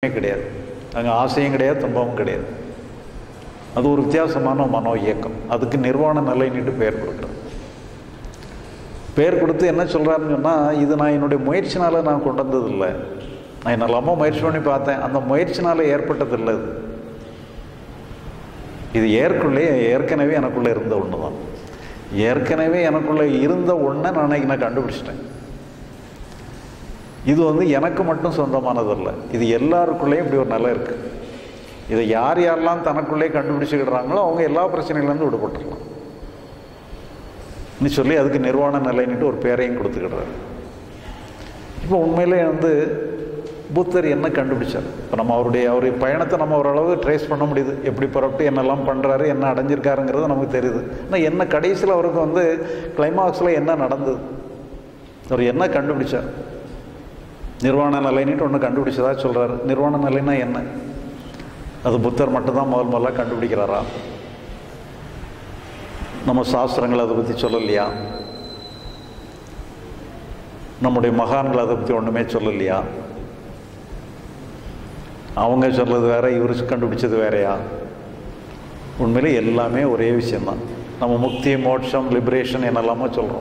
கிடையாது அங்கே ஆசையும் கிடையாது துன்பமும் கிடையாது அது ஒரு வித்தியாசமான மனோ இயக்கம் அதுக்கு நிர்வாண நிலைன்னுட்டு பெயர் கொடுக்குறது பெயர் கொடுத்து என்ன சொல்கிறாருன்னு சொன்னால் இது நான் என்னுடைய முயற்சினால் நான் கொண்டு வந்தது இல்லை நான் என்னெல்லாமோ முயற்சி பண்ணி பார்த்தேன் அந்த முயற்சினால் ஏற்பட்டது இல்லை இது இது ஏற்குள்ளே ஏற்கனவே எனக்குள்ளே இருந்த ஒன்று தான் ஏற்கனவே எனக்குள்ளே இருந்த ஒன்றை நான் அன்னைக்கு நான் கண்டுபிடிச்சிட்டேன் இது வந்து எனக்கு மட்டும் சொந்தமானதல்ல இது எல்லாருக்குள்ளேயும் இப்படி ஒரு நிலை இருக்குது இதை யார் யாரெல்லாம் தனக்குள்ளே கண்டுபிடிச்சிக்கிடுறாங்களோ அவங்க எல்லா பிரச்சனைகள்லேருந்து விடுபட்டுடலாம் நீ சொல்லி அதுக்கு நிர்வாண நிலைன்னுட்டு ஒரு பேரையும் கொடுத்துக்கிடுறாரு இப்போ உண்மையிலே வந்து புத்தர் என்ன கண்டுபிடிச்சார் இப்போ நம்ம அவருடைய அவருடைய பயணத்தை நம்ம ஓரளவு ட்ரேஸ் பண்ண முடியுது எப்படி புறப்பட்டு என்னெல்லாம் பண்ணுறாரு என்ன அடைஞ்சிருக்காருங்கிறது நமக்கு தெரியுது ஆனால் என்ன கடைசியில் அவருக்கு வந்து கிளைமாக்ஸில் என்ன நடந்தது அவர் என்ன கண்டுபிடிச்சார் நிர்வாண நிலைன்னுட்டு ஒன்று கண்டுபிடிச்சதா சொல்கிறாரு நிர்வாண நிலைன்னா என்ன அது புத்தர் மட்டும்தான் முதல் முதல்ல கண்டுபிடிக்கிறாரா நம்ம சாஸ்திரங்கள் அதை பற்றி சொல்லலையா நம்முடைய மகான்கள் அதை பற்றி ஒன்றுமே சொல்லலையா அவங்க சொல்றது வேற இவர் கண்டுபிடிச்சது வேறையா உண்மையிலே எல்லாமே ஒரே விஷயம்தான் நம்ம முக்தி மோட்சம் லிபரேஷன் என்னெல்லாமோ சொல்கிறோம்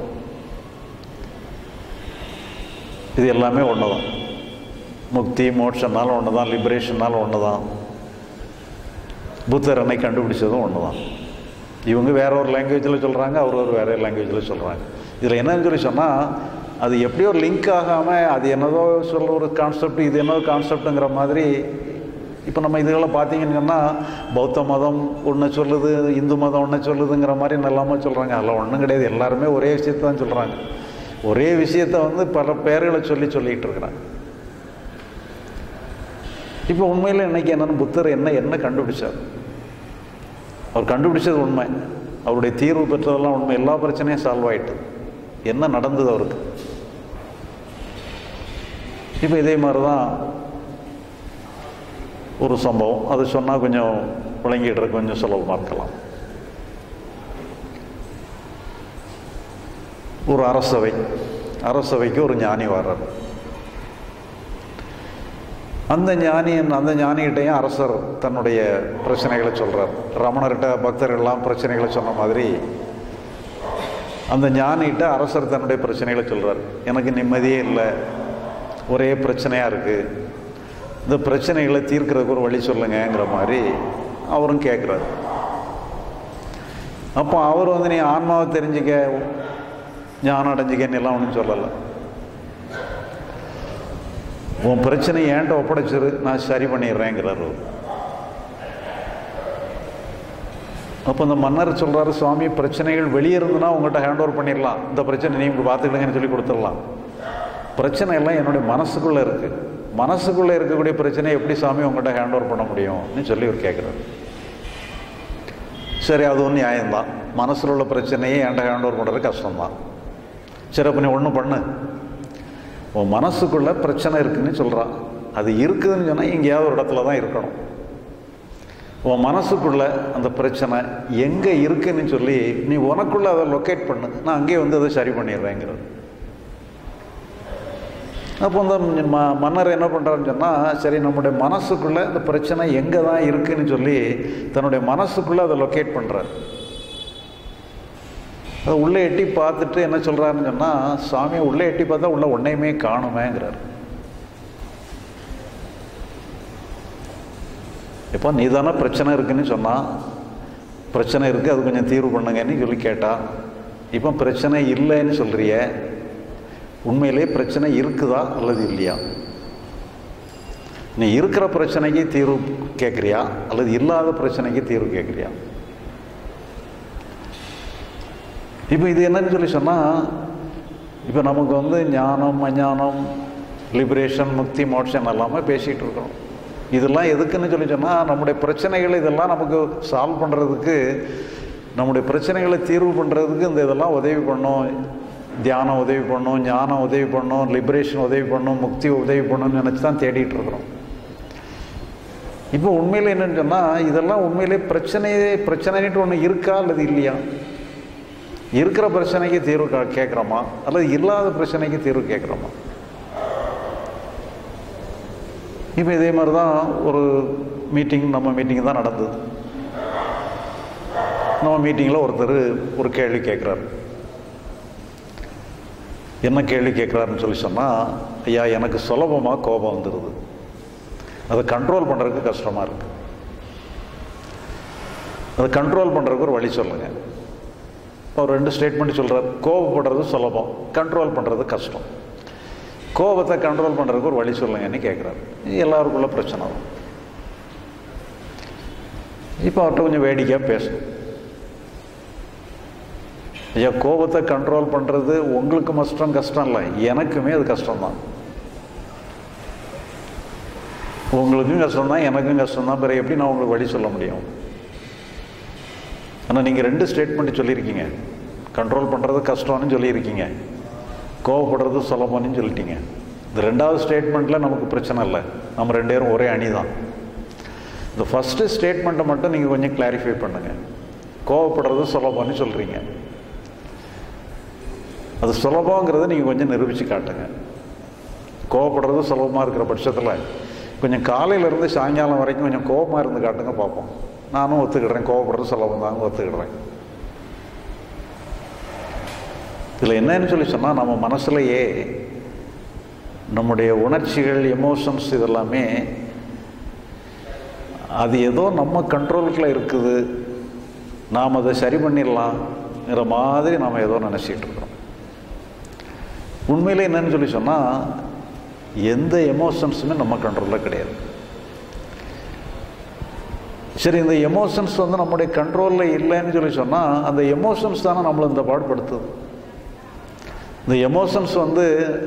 இது எல்லாமே ஒன்று தான் முக்தி மோட்சம்னாலும் ஒன்று தான் லிபரேஷன்னாலும் ஒன்று தான் புத்தர் அன்னை கண்டுபிடிச்சதும் ஒன்று தான் இவங்க வேற ஒரு லாங்குவேஜில் சொல்கிறாங்க அவர் ஒரு வேற லாங்குவேஜில் சொல்கிறாங்க இதில் என்னன்னு சொல்லி சொன்னால் அது எப்படியோ லிங்க் ஆகாமல் அது என்னதோ சொல்ல ஒரு கான்செப்ட் இது என்னதோ கான்செப்ட்டுங்கிற மாதிரி இப்போ நம்ம இதுகளை பார்த்தீங்கன்னு சொன்னால் பௌத்த மதம் ஒன்று சொல்லுது இந்து மதம் ஒன்று சொல்லுதுங்கிற மாதிரி நல்லாமல் சொல்கிறாங்க அதெல்லாம் ஒன்றும் கிடையாது எல்லாருமே ஒரே விஷயத்தை தான் சொல்கிறாங்க ஒரே விஷயத்தை வந்து பல பேர்களை சொல்லி சொல்லிகிட்டு இருக்கிறாங்க இப்போ உண்மையில் இன்னைக்கு என்னன்னு புத்தர் என்ன என்ன கண்டுபிடிச்சார் அவர் கண்டுபிடிச்சது உண்மை அவருடைய தீர்வு பெற்றதெல்லாம் உண்மை எல்லா பிரச்சனையும் சால்வ் ஆயிட்டு என்ன நடந்தது அவருக்கு இப்போ இதே மாதிரி தான் ஒரு சம்பவம் அது சொன்னால் கொஞ்சம் விளங்கிட்டு இருக்க கொஞ்சம் சுலபமாக இருக்கலாம் ஒரு அரசவை அரசவைக்கு ஒரு ஞானி வர்றார் அந்த ஞானியின் அந்த ஞானிகிட்டையும் அரசர் தன்னுடைய பிரச்சனைகளை சொல்கிறார் ரமணர்கிட்ட பக்தர்கள்லாம் பிரச்சனைகளை சொன்ன மாதிரி அந்த ஞானிகிட்ட அரசர் தன்னுடைய பிரச்சனைகளை சொல்கிறார் எனக்கு நிம்மதியே இல்லை ஒரே பிரச்சனையாக இருக்குது இந்த பிரச்சனைகளை தீர்க்கிறதுக்கு ஒரு வழி சொல்லுங்கங்கிற மாதிரி அவரும் கேட்குறாரு அப்போ அவர் வந்து நீ ஆன்மாவை தெரிஞ்சுக்க ஞானம் அடைஞ்சிக்கன்னு எல்லாம் ஒன்றும் சொல்லலை உன் பிரச்சனை ஏன்ட்ட ஒப்படைச்சிரு நான் சரி பண்ணிடுறேங்கிறார் அவர் அப்போ இந்த மன்னர் சொல்கிறாரு சுவாமி பிரச்சனைகள் வெளியே இருந்துன்னா உங்கள்கிட்ட ஹேண்ட் ஓவர் பண்ணிடலாம் இந்த பிரச்சனை நீங்கள் பார்த்துக்கிடுங்கன்னு சொல்லி கொடுத்துடலாம் பிரச்சனை எல்லாம் என்னுடைய மனசுக்குள்ளே இருக்குது மனசுக்குள்ளே இருக்கக்கூடிய பிரச்சனை எப்படி சாமி உங்கள்கிட்ட ஹேண்ட் ஓவர் பண்ண முடியும்னு சொல்லி அவர் கேட்குறாரு சரி அது ஒன்றும் நியாயம்தான் மனசில் உள்ள பிரச்சனையை என்கிட்ட ஹேண்ட் ஓவர் பண்ணுறது கஷ்டம்தான் சரி அப்போ நீ ஒன்றும் பண்ணு உன் மனசுக்குள்ளே பிரச்சனை இருக்குன்னு சொல்கிறான் அது இருக்குதுன்னு சொன்னால் எங்கேயாவது ஒரு இடத்துல தான் இருக்கணும் உன் மனசுக்குள்ள அந்த பிரச்சனை எங்கே இருக்குன்னு சொல்லி நீ உனக்குள்ள அதை லொக்கேட் பண்ணு நான் அங்கேயே வந்து அதை சரி பண்ணிடுறேங்கிறது அப்போ இந்த ம மன்னர் என்ன பண்ணுறாருன்னு சொன்னால் சரி நம்முடைய மனசுக்குள்ளே இந்த பிரச்சனை எங்கே தான் இருக்குன்னு சொல்லி தன்னுடைய மனசுக்குள்ளே அதை லொக்கேட் பண்ணுறாரு அதை உள்ளே எட்டி பார்த்துட்டு என்ன சொல்கிறாருன்னு சொன்னால் சாமியை உள்ளே எட்டி பார்த்தா உள்ள ஒன்றையுமே காணுமேங்கிறார் இப்போ நீ தானே பிரச்சனை இருக்குன்னு சொன்னால் பிரச்சனை இருக்குது அது கொஞ்சம் தீர்வு பண்ணுங்கன்னு சொல்லி கேட்டா இப்போ பிரச்சனை இல்லைன்னு சொல்கிறிய உண்மையிலே பிரச்சனை இருக்குதா அல்லது இல்லையா நீ இருக்கிற பிரச்சனைக்கு தீர்வு கேட்குறியா அல்லது இல்லாத பிரச்சனைக்கு தீர்வு கேட்குறியா இப்போ இது என்னன்னு சொல்லி சொன்னால் இப்போ நமக்கு வந்து ஞானம் அஞ்ஞானம் லிபரேஷன் முக்தி மோட்சம் எல்லாமே பேசிகிட்டு இருக்கிறோம் இதெல்லாம் எதுக்குன்னு சொல்லி சொன்னால் நம்முடைய பிரச்சனைகள் இதெல்லாம் நமக்கு சால்வ் பண்ணுறதுக்கு நம்முடைய பிரச்சனைகளை தீர்வு பண்ணுறதுக்கு இந்த இதெல்லாம் உதவி பண்ணும் தியானம் உதவி பண்ணும் ஞானம் உதவி பண்ணும் லிபரேஷன் உதவி பண்ணும் முக்தி உதவி பண்ணும்னு நினச்சி தான் தேடிட்டு இருக்கிறோம் இப்போ உண்மையில் என்னன்னு சொன்னால் இதெல்லாம் உண்மையிலே பிரச்சனையே பிரச்சனைன்ட்டு ஒன்று இருக்கா அல்லது இல்லையா இருக்கிற பிரச்சனைக்கு தீர்வு கா- கேட்குறோமா அல்லது இல்லாத பிரச்சனைக்கு தீர்வு கேட்குறோமா இப்போ இதே மாதிரி தான் ஒரு மீட்டிங் நம்ம மீட்டிங் தான் நடந்தது நம்ம மீட்டிங்கில் ஒருத்தர் ஒரு கேள்வி கேட்குறாரு என்ன கேள்வி கேட்குறாருன்னு சொல்லி சொன்னால் ஐயா எனக்கு சுலபமாக கோபம் வந்துடுது அதை கண்ட்ரோல் பண்ணுறதுக்கு கஷ்டமாக இருக்குது அதை கண்ட்ரோல் பண்ணுறதுக்கு ஒரு வழி சொல்லுங்கள் இப்போ ஒரு ரெண்டு ஸ்டேட்மெண்ட் சொல்கிறார் கோபப்படுறது சுலபம் கண்ட்ரோல் பண்ணுறது கஷ்டம் கோபத்தை கண்ட்ரோல் பண்ணுறதுக்கு ஒரு வழி சொல்லுங்கன்னு கேட்குறாரு எல்லாருக்குள்ள பிரச்சனை வரும் இப்போ அவர்கிட்ட கொஞ்சம் வேடிக்கையாக பேசணும் ஐயா கோபத்தை கண்ட்ரோல் பண்ணுறது உங்களுக்கு கஷ்டம் கஷ்டம் இல்லை எனக்குமே அது கஷ்டம்தான் உங்களுக்கும் கஷ்டம்தான் எனக்கும் கஷ்டம்தான் பிறகு எப்படி நான் உங்களுக்கு வழி சொல்ல முடியும் ஆனால் நீங்கள் ரெண்டு ஸ்டேட்மெண்ட் சொல்லியிருக்கீங்க கண்ட்ரோல் பண்ணுறது கஷ்டம்னு சொல்லியிருக்கீங்க கோவப்படுறது சுலபம்னு சொல்லிட்டீங்க இந்த ரெண்டாவது ஸ்டேட்மெண்ட்டில் நமக்கு பிரச்சனை இல்லை நம்ம ரெண்டு பேரும் ஒரே அணி தான் இந்த ஃபஸ்ட்டு ஸ்டேட்மெண்ட்டை மட்டும் நீங்கள் கொஞ்சம் கிளாரிஃபை பண்ணுங்கள் கோவப்படுறது சுலபம்னு சொல்கிறீங்க அது சுலபங்கிறத நீங்கள் கொஞ்சம் நிரூபித்து காட்டுங்க கோவப்படுறது சுலபமாக இருக்கிற பட்சத்தில் கொஞ்சம் காலையிலேருந்து சாயங்காலம் வரைக்கும் கொஞ்சம் கோபமாக இருந்து காட்டுங்க பார்ப்போம் நானும் ஒத்துக்கிடுறேன் கோவப்படுறது சுலபம் தாங்க ஒத்துக்கிடுறேன் இதில் என்னன்னு சொல்லி சொன்னால் நம்ம மனசுலையே நம்முடைய உணர்ச்சிகள் எமோஷன்ஸ் இதெல்லாமே அது ஏதோ நம்ம கண்ட்ரோலுக்குள்ள இருக்குது நாம் அதை சரி பண்ணிடலாங்கிற மாதிரி நாம் ஏதோ நினச்சிக்கிட்டு இருக்கிறோம் உண்மையிலே என்னன்னு சொல்லி சொன்னால் எந்த எமோஷன்ஸுமே நம்ம கண்ட்ரோலில் கிடையாது சரி இந்த எமோஷன்ஸ் வந்து நம்முடைய கண்ட்ரோலில் இல்லைன்னு சொல்லி சொன்னால் அந்த எமோஷன்ஸ் தானே நம்மளை இந்த பாடுபடுத்துது இந்த எமோஷன்ஸ் வந்து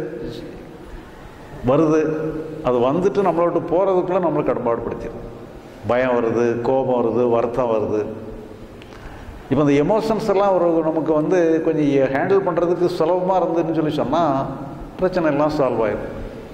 வருது அது வந்துட்டு நம்மளை விட்டு போகிறதுக்குள்ளே நம்மளை கட்டுப்பாடுபடுத்திடும் பயம் வருது கோபம் வருது வருத்தம் வருது இப்போ இந்த எமோஷன்ஸ் எல்லாம் ஒரு நமக்கு வந்து கொஞ்சம் ஹேண்டில் பண்ணுறதுக்கு சுலபமாக இருந்துன்னு சொல்லி சொன்னால் பிரச்சனை எல்லாம் சால்வ் ஆயிடும்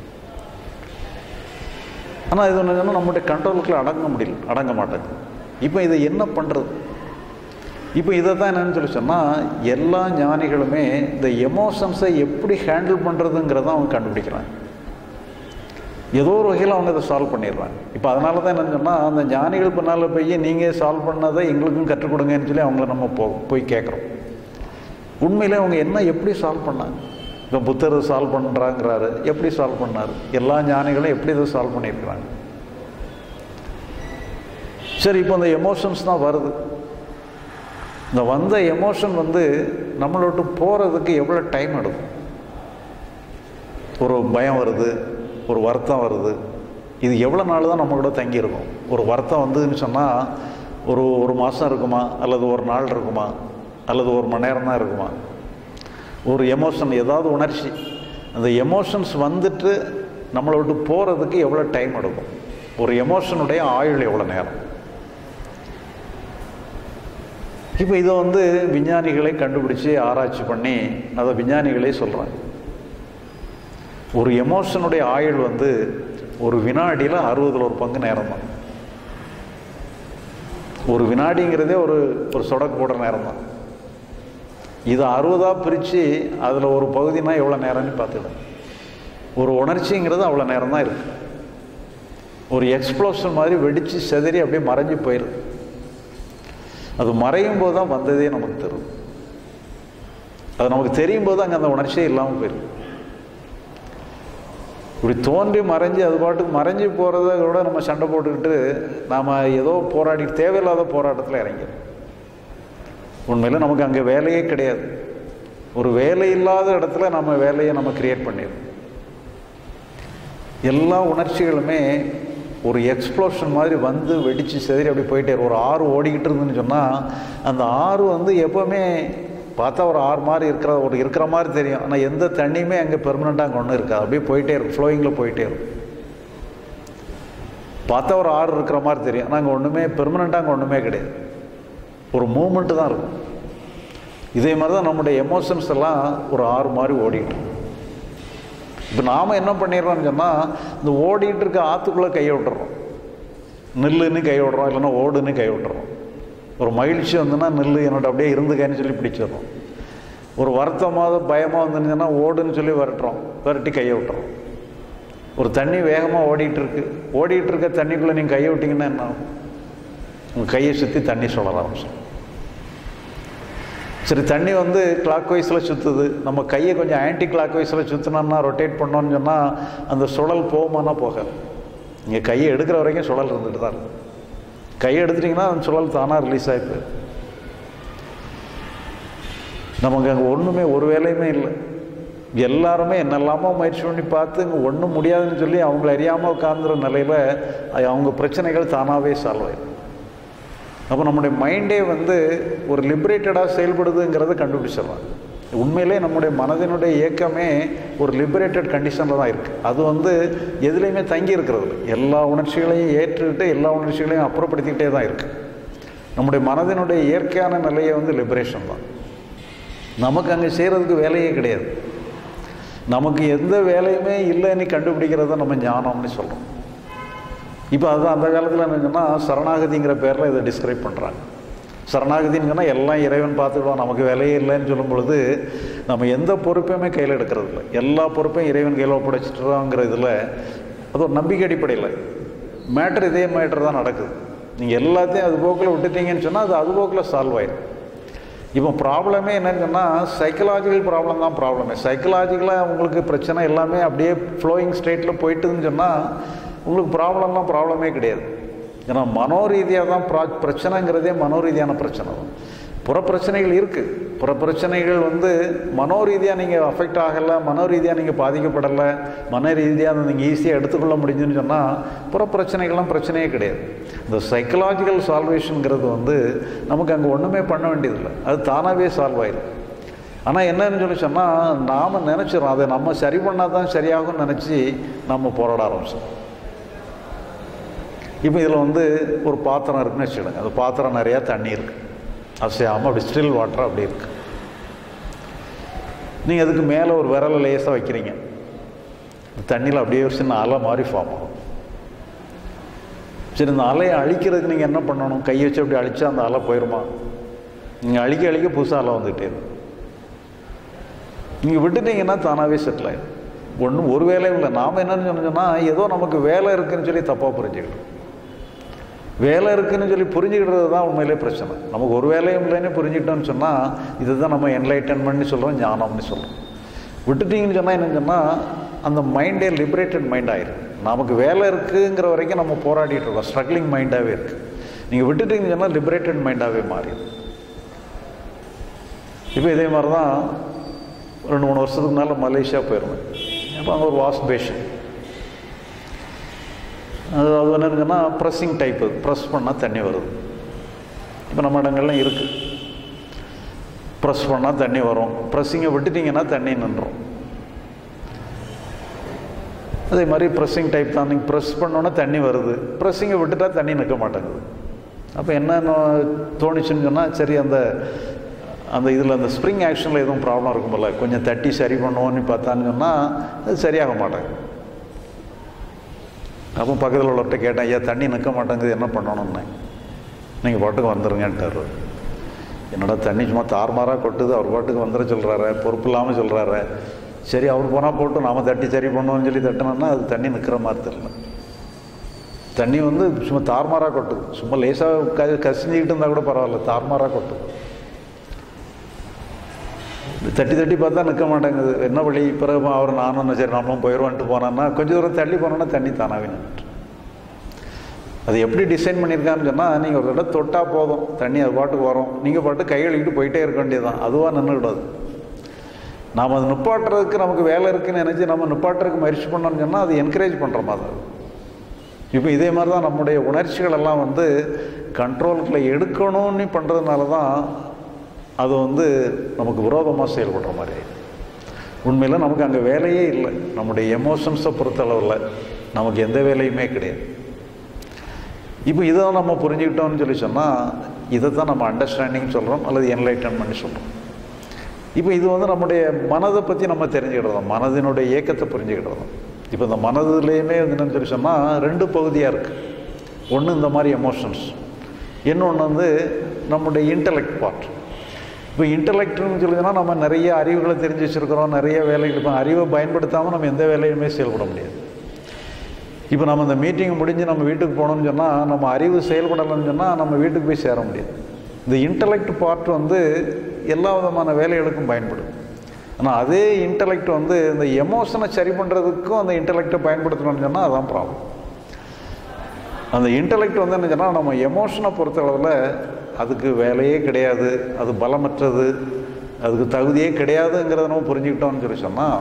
ஆனால் இது ஒன்று நம்முடைய கண்ட்ரோலுக்குள்ள அடங்க முடியல அடங்க மாட்டேங்குது இப்போ இதை என்ன பண்ணுறது இப்போ இதை தான் என்னன்னு சொல்லி சொன்னால் எல்லா ஞானிகளுமே இந்த எமோஷன்ஸை எப்படி ஹேண்டில் பண்ணுறதுங்கிறத அவங்க கண்டுபிடிக்கிறாங்க ஏதோ ஒரு வகையில் அவங்க அதை சால்வ் பண்ணிடுறாங்க இப்போ அதனால தான் என்னன்னு சொன்னால் அந்த ஞானிகள் பின்னால் போய் நீங்கள் சால்வ் பண்ணதை எங்களுக்கும் கற்றுக் கொடுங்கன்னு சொல்லி அவங்கள நம்ம போ போய் கேட்குறோம் உண்மையிலே அவங்க என்ன எப்படி சால்வ் பண்ணாங்க இப்போ புத்தர் சால்வ் பண்ணுறாங்கிறாரு எப்படி சால்வ் பண்ணார் எல்லா ஞானிகளும் எப்படி இதை சால்வ் பண்ணியிருக்கிறாங்க சரி இப்போ இந்த எமோஷன்ஸ் தான் வருது இந்த வந்த எமோஷன் வந்து நம்மளை விட்டு போகிறதுக்கு எவ்வளோ டைம் எடுக்கும் ஒரு பயம் வருது ஒரு வருத்தம் வருது இது எவ்வளோ நாள் தான் நம்ம கூட தங்கியிருக்கும் ஒரு வருத்தம் வந்ததுன்னு சொன்னால் ஒரு ஒரு மாதம் இருக்குமா அல்லது ஒரு நாள் இருக்குமா அல்லது ஒரு மணி நேரம் தான் இருக்குமா ஒரு எமோஷன் ஏதாவது உணர்ச்சி அந்த எமோஷன்ஸ் வந்துட்டு நம்மளை விட்டு போகிறதுக்கு எவ்வளோ டைம் எடுக்கும் ஒரு எமோஷனுடைய ஆயுள் எவ்வளோ நேரம் இப்போ இதை வந்து விஞ்ஞானிகளை கண்டுபிடிச்சி ஆராய்ச்சி பண்ணி அதை விஞ்ஞானிகளே சொல்கிறாங்க ஒரு எமோஷனுடைய ஆயுள் வந்து ஒரு வினாடியில் அறுபதில் ஒரு பங்கு நேரம் தான் ஒரு வினாடிங்கிறதே ஒரு ஒரு சொடக்கு போடுற நேரம் தான் இதை அறுபதாக பிரித்து அதில் ஒரு பகுதினா எவ்வளோ நேரம்னு பார்த்துக்கணும் ஒரு உணர்ச்சிங்கிறது அவ்வளோ நேரம் தான் இருக்குது ஒரு எக்ஸ்ப்ளோஷன் மாதிரி வெடித்து செதறி அப்படியே மறைஞ்சு போயிடுது அது மறையும் போது தான் வந்ததே நமக்கு தெரியும் அது நமக்கு தெரியும் போது அங்கே அந்த உணர்ச்சியே இல்லாமல் போயிருக்கு இப்படி தோன்றி மறைஞ்சு அது பாட்டுக்கு மறைஞ்சு போகிறத கூட நம்ம சண்டை போட்டுக்கிட்டு நாம் ஏதோ போராடி தேவையில்லாத போராட்டத்தில் இறங்கிடும் உண்மையில் நமக்கு அங்கே வேலையே கிடையாது ஒரு வேலை இல்லாத இடத்துல நம்ம வேலையை நம்ம கிரியேட் பண்ணிடுறோம் எல்லா உணர்ச்சிகளுமே ஒரு எக்ஸ்ப்ளோஷன் மாதிரி வந்து வெடித்து செதறி அப்படி போயிட்டே இருக்கும். ஒரு ஆறு ஓடிக்கிட்டு இருந்துன்னு சொன்னால் அந்த ஆறு வந்து எப்போவுமே பார்த்தா ஒரு ஆறு மாதிரி இருக்கிற ஒரு இருக்கிற மாதிரி தெரியும் ஆனால் எந்த தண்ணியுமே அங்கே பெர்மனெண்ட்டாக அங்கே ஒன்றும் இருக்காது அப்படியே போயிட்டே இருக்கும் ஃப்ளோயிங்கில் போயிட்டே இருக்கும் பார்த்தா ஒரு ஆறு இருக்கிற மாதிரி தெரியும் ஆனால் அங்கே ஒன்றுமே பெர்மனெண்ட்டாக அங்கே ஒன்றுமே கிடையாது ஒரு மூமெண்ட்டு தான் இருக்கும் இதே மாதிரி தான் நம்முடைய எமோஷன்ஸ் எல்லாம் ஒரு ஆறு மாதிரி ஓடிக்கிட்டு இருக்கும். இப்போ நாம் என்ன பண்ணிடுறோம்னு சொன்னால் இந்த ஓடிட்டு இருக்க ஆற்றுக்குள்ளே கையை விட்டுறோம் நில்லுன்னு கை விடுறோம் இல்லைன்னா ஓடுன்னு கை விட்டுறோம் ஒரு மகிழ்ச்சி வந்துன்னா நில்லு என்னோட அப்படியே இருந்துக்கன்னு சொல்லி பிடிச்சிடுறோம் ஒரு வருத்தமாக பயமாக வந்துச்சுன்னா ஓடுன்னு சொல்லி விரட்டுறோம் விரட்டி கையை விட்டுறோம் ஒரு தண்ணி வேகமாக ஓடிட்டு இருக்கு ஓடிட்டு இருக்க தண்ணிக்குள்ளே நீங்கள் கையை விட்டிங்கன்னா என்ன ஆகும் உங்கள் கையை சுற்றி தண்ணி சுழற ஆரம்பிச்சிடும் சரி தண்ணி வந்து கிளாக் வைஸில் சுற்றுது நம்ம கையை கொஞ்சம் ஆன்டி கிளாக் வைஸில் சுற்றினோம்னா ரொட்டேட் பண்ணோன்னு சொன்னால் அந்த சுழல் போகுமானா போகாது நீங்கள் கையை எடுக்கிற வரைக்கும் சுழல் இருந்துட்டு தான் இருக்கும் கையை எடுத்துட்டிங்கன்னா அந்த சுழல் தானாக ரிலீஸ் ஆகி போயிடும் நமக்கு அங்கே ஒன்றுமே ஒரு வேலையுமே இல்லை எல்லாருமே என்னெல்லாமோ முயற்சி பண்ணி பார்த்து இங்கே ஒன்றும் முடியாதுன்னு சொல்லி அவங்கள அறியாமல் உட்காந்துற நிலையில் அவங்க பிரச்சனைகள் தானாகவே சால்வ் ஆயிடும் அப்போ நம்முடைய மைண்டே வந்து ஒரு லிபரேட்டடாக செயல்படுதுங்கிறத கண்டுபிடிச்சிடலாம் உண்மையிலே நம்முடைய மனதினுடைய இயக்கமே ஒரு லிபரேட்டட் கண்டிஷனில் தான் இருக்குது அது வந்து எதுலேயுமே தங்கி இருக்கிறது இல்லை. எல்லா உணர்ச்சிகளையும் ஏற்றுக்கிட்டு எல்லா உணர்ச்சிகளையும் அப்புறப்படுத்திக்கிட்டே தான் இருக்குது நம்முடைய மனதினுடைய இயற்கையான நிலையை வந்து லிபரேஷன் தான் நமக்கு அங்கே செய்கிறதுக்கு வேலையே கிடையாது நமக்கு எந்த வேலையுமே இல்லைன்னு கண்டுபிடிக்கிறத நம்ம ஞானம்னு சொல்கிறோம் இப்போ அதுதான் அந்த காலத்தில் என்னங்கன்னா சரணாகதிங்கிற பேரில் இதை டிஸ்கிரைப் பண்ணுறாங்க சரணாகதின்னு சொன்னால் எல்லாம் இறைவன் பார்த்துக்கிடுவான் நமக்கு வேலையே இல்லைன்னு சொல்லும் பொழுது நம்ம எந்த பொறுப்பையுமே கையில் எடுக்கிறது இல்லை எல்லா பொறுப்பையும் இறைவன் கையில் ஒப்படைச்சிட்டுறோங்கிற இதில் அது ஒரு நம்பிக்கை அடிப்படையில் மேட்ரு இதே மேட்ரு தான் நடக்குது நீங்கள் எல்லாத்தையும் அது போக்கில் விட்டுட்டீங்கன்னு சொன்னால் அது அது போக்கில் சால்வ் ஆயிடும் இப்போ ப்ராப்ளமே என்னன்னு சொன்னால் சைக்கலாஜிக்கல் ப்ராப்ளம் தான் ப்ராப்ளமே சைக்கலாஜிக்கலாக உங்களுக்கு பிரச்சனை எல்லாமே அப்படியே ஃப்ளோயிங் ஸ்டேட்டில் போயிட்டுதுன்னு சொன்னால் உங்களுக்கு ப்ராப்ளம்லாம் ப்ராப்ளமே கிடையாது ஏன்னா மனோரீதியாக தான் ப்ரா பிரச்சனைங்கிறதே மனோரீதியான பிரச்சனை தான் புற பிரச்சனைகள் இருக்குது புற பிரச்சனைகள் வந்து மனோரீதியாக நீங்கள் அஃபெக்ட் ஆகலை மனோரீதியாக நீங்கள் பாதிக்கப்படலை மன ரீதியாக நீங்கள் ஈஸியாக எடுத்துக்கொள்ள முடிஞ்சுன்னு சொன்னால் புற பிரச்சனைகள்லாம் பிரச்சனையே கிடையாது இந்த சைக்கலாஜிக்கல் சால்வேஷனுங்கிறது வந்து நமக்கு அங்கே ஒன்றுமே பண்ண வேண்டியதில்லை அது தானாகவே சால்வ் ஆயிடும் ஆனால் என்னன்னு சொல்லி சொன்னால் நாம் நினச்சிடறோம் அதை நம்ம சரி பண்ணால் தான் சரியாகும்னு நினச்சி நம்ம போராட ஆரம்பிச்சோம் இப்போ இதில் வந்து ஒரு பாத்திரம் இருக்குன்னு வச்சுக்கிடுங்க அந்த பாத்திரம் நிறையா தண்ணி இருக்குது அசையாமல் அப்படி ஸ்டில் வாட்டர் அப்படி இருக்கு நீங்கள் அதுக்கு மேலே ஒரு விரலை லேசாக வைக்கிறீங்க தண்ணியில் அப்படியே ஒரு சின்ன அலை மாதிரி ஃபார்ம் ஆகும் சரி இந்த அலையை அழிக்கிறதுக்கு நீங்கள் என்ன பண்ணணும் கையை வச்சு அப்படி அழிச்சா அந்த அலை போயிடுமா நீங்கள் அழிக்க அழிக்க புதுசாக அலை வந்துகிட்டே இருக்கும் நீங்கள் விட்டுட்டீங்கன்னா தானாகவே செட்டில் ஆயிடும் ஒன்றும் ஒரு வேலையும் இல்லை நாம் என்னன்னு சொன்னோம்னா ஏதோ நமக்கு வேலை இருக்குன்னு சொல்லி தப்பாக புரிஞ்சுக்கிட்டோம் வேலை இருக்குன்னு சொல்லி புரிஞ்சுக்கிட்டது தான் உண்மையிலே பிரச்சனை நமக்கு ஒரு வேலையும் இல்லைன்னு புரிஞ்சுக்கிட்டோம்னு சொன்னால் இதுதான் நம்ம என்லைட்டன்மெண்ட்னு சொல்கிறோம் ஞானம்னு சொல்கிறோம் விட்டுட்டீங்கன்னு சொன்னால் என்னன்னு சொன்னால் அந்த மைண்டே லிபரேட்டட் மைண்ட் ஆயிரும் நமக்கு வேலை இருக்குங்கிற வரைக்கும் நம்ம போராடிட்டு இருக்கோம் ஸ்ட்ரகிளிங் மைண்டாகவே இருக்குது நீங்கள் விட்டுட்டீங்கன்னு சொன்னால் லிபரேட்டட் மைண்டாகவே மாறிடும் இப்போ இதே மாதிரி தான் ரெண்டு மூணு வருஷத்துக்கு முன்னால் மலேசியா போயிருந்தேன் அப்போ அங்கே ஒரு வாஷ் பேஷன் அது அது என்னதுன்னா ப்ரெஸ்ஸிங் டைப்பு ப்ரெஸ் பண்ணால் தண்ணி வருது இப்போ நம்ம இடங்கள்லாம் இருக்குது ப்ரெஸ் பண்ணால் தண்ணி வரும் ப்ரெஸ்ஸிங்கை விட்டுட்டிங்கன்னா தண்ணி நின்றோம் அதே மாதிரி ப்ரெஸ்ஸிங் டைப் தான் நீங்கள் ப்ரெஸ் பண்ணோன்னே தண்ணி வருது ப்ரெஸ்ஸிங்கை விட்டுட்டா தண்ணி நிற்க மாட்டேங்குது அப்போ என்ன தோணுச்சுன்னு சொன்னால் சரி அந்த அந்த இதில் அந்த ஸ்ப்ரிங் ஆக்ஷனில் எதுவும் ப்ராப்ளம் இருக்கும்போல கொஞ்சம் தட்டி சரி பண்ணுவோன்னு பார்த்தான்னு சொன்னால் அது சரியாக மாட்டேங்குது அப்போ பக்கத்தில் உள்ளவர்கிட்ட கேட்டேன் ஐயா தண்ணி நிற்க மாட்டேங்குது என்ன பண்ணணும்னு நீங்கள் பாட்டுக்கு வந்துடுங்கன்ட்டார் என்னடா தண்ணி சும்மா தார்மாராக கொட்டுது அவர் பாட்டுக்கு வந்துட சொல்கிறாரு பொறுப்பு இல்லாமல் சொல்கிறாரு சரி அவர் போனால் போட்டு நாம் தட்டி சரி பண்ணுவோம்னு சொல்லி தட்டினோன்னா அது தண்ணி நிற்கிற மாதிரி தெரியல தண்ணி வந்து சும்மா தார்மாராக கொட்டுது சும்மா லேசாக க கசிஞ்சிக்கிட்டு இருந்தால் கூட பரவாயில்ல தார்மாராக கொட்டுது தட்டி தட்டி பார்த்தா நிற்க மாட்டேங்குது என்ன வழி பிறகு அவர் நானும் சரி நம்மளும் போயிடுவான்ட்டு போனான்னா கொஞ்சம் தூரம் தள்ளி போனோன்னா தண்ணி தானாகவே நின்று அது எப்படி டிசைன் பண்ணியிருக்கான்னு சொன்னால் நீங்கள் ஒரு தடவை தொட்டால் போதும் தண்ணி அது பாட்டுக்கு வரும் நீங்கள் பாட்டு கை கழுவிட்டு போயிட்டே இருக்க வேண்டியதுதான் அதுவாக நின்றுவிடாது நாம் அது நிப்பாட்டுறதுக்கு நமக்கு வேலை இருக்குன்னு நினச்சி நம்ம நிப்பாட்டுறதுக்கு முயற்சி பண்ணோம்னு சொன்னால் அது என்கரேஜ் பண்ணுற மாதிரி அது இப்போ இதே மாதிரி தான் நம்முடைய உணர்ச்சிகள் எல்லாம் வந்து கண்ட்ரோலுக்குள்ள எடுக்கணும்னு பண்ணுறதுனால தான் அது வந்து நமக்கு விரோதமாக செயல்படுற மாதிரி உண்மையில் நமக்கு அங்கே வேலையே இல்லை நம்முடைய எமோஷன்ஸை பொறுத்தளவில் நமக்கு எந்த வேலையுமே கிடையாது இப்போ இதை நம்ம புரிஞ்சுக்கிட்டோம்னு சொல்லி சொன்னால் இதை தான் நம்ம அண்டர்ஸ்டாண்டிங் சொல்கிறோம் அல்லது என்லைட்டன்மெண்ட் சொல்கிறோம் இப்போ இது வந்து நம்முடைய மனதை பற்றி நம்ம தெரிஞ்சுக்கிட்டோம் மனதினுடைய இயக்கத்தை புரிஞ்சுக்கிட்டோம் இப்போ இந்த மனதுலேயுமே என்னன்னு சொல்லி சொன்னால் ரெண்டு பகுதியாக இருக்குது ஒன்று இந்த மாதிரி எமோஷன்ஸ் இன்னொன்று வந்து நம்முடைய இன்டலெக்ட் பார்ட் இப்போ இன்டலெக்ட்னு சொல்லுதுன்னா நம்ம நிறைய அறிவுகளை தெரிஞ்சு வச்சுருக்கிறோம் நிறைய வேலைகள் இப்போ அறிவை பயன்படுத்தாமல் நம்ம எந்த வேலையுமே செயல்பட முடியாது இப்போ நம்ம இந்த மீட்டிங் முடிஞ்சு நம்ம வீட்டுக்கு போனோம்னு சொன்னால் நம்ம அறிவு செயல்படலைன்னு சொன்னால் நம்ம வீட்டுக்கு போய் சேர முடியாது இந்த இன்டலெக்ட் பார்ட் வந்து எல்லா விதமான வேலைகளுக்கும் பயன்படும் ஆனால் அதே இன்டலெக்ட் வந்து இந்த எமோஷனை சரி பண்ணுறதுக்கும் அந்த இன்டலெக்டை பயன்படுத்தணும்னு சொன்னால் அதான் ப்ராப்ளம் அந்த இன்டலெக்ட் வந்து என்ன சொன்னால் நம்ம எமோஷனை பொறுத்தளவில் அதுக்கு வேலையே கிடையாது அது பலமற்றது அதுக்கு தகுதியே கிடையாதுங்கிறத நம்ம புரிஞ்சுக்கிட்டோம்னு சொல்லி சொன்னால்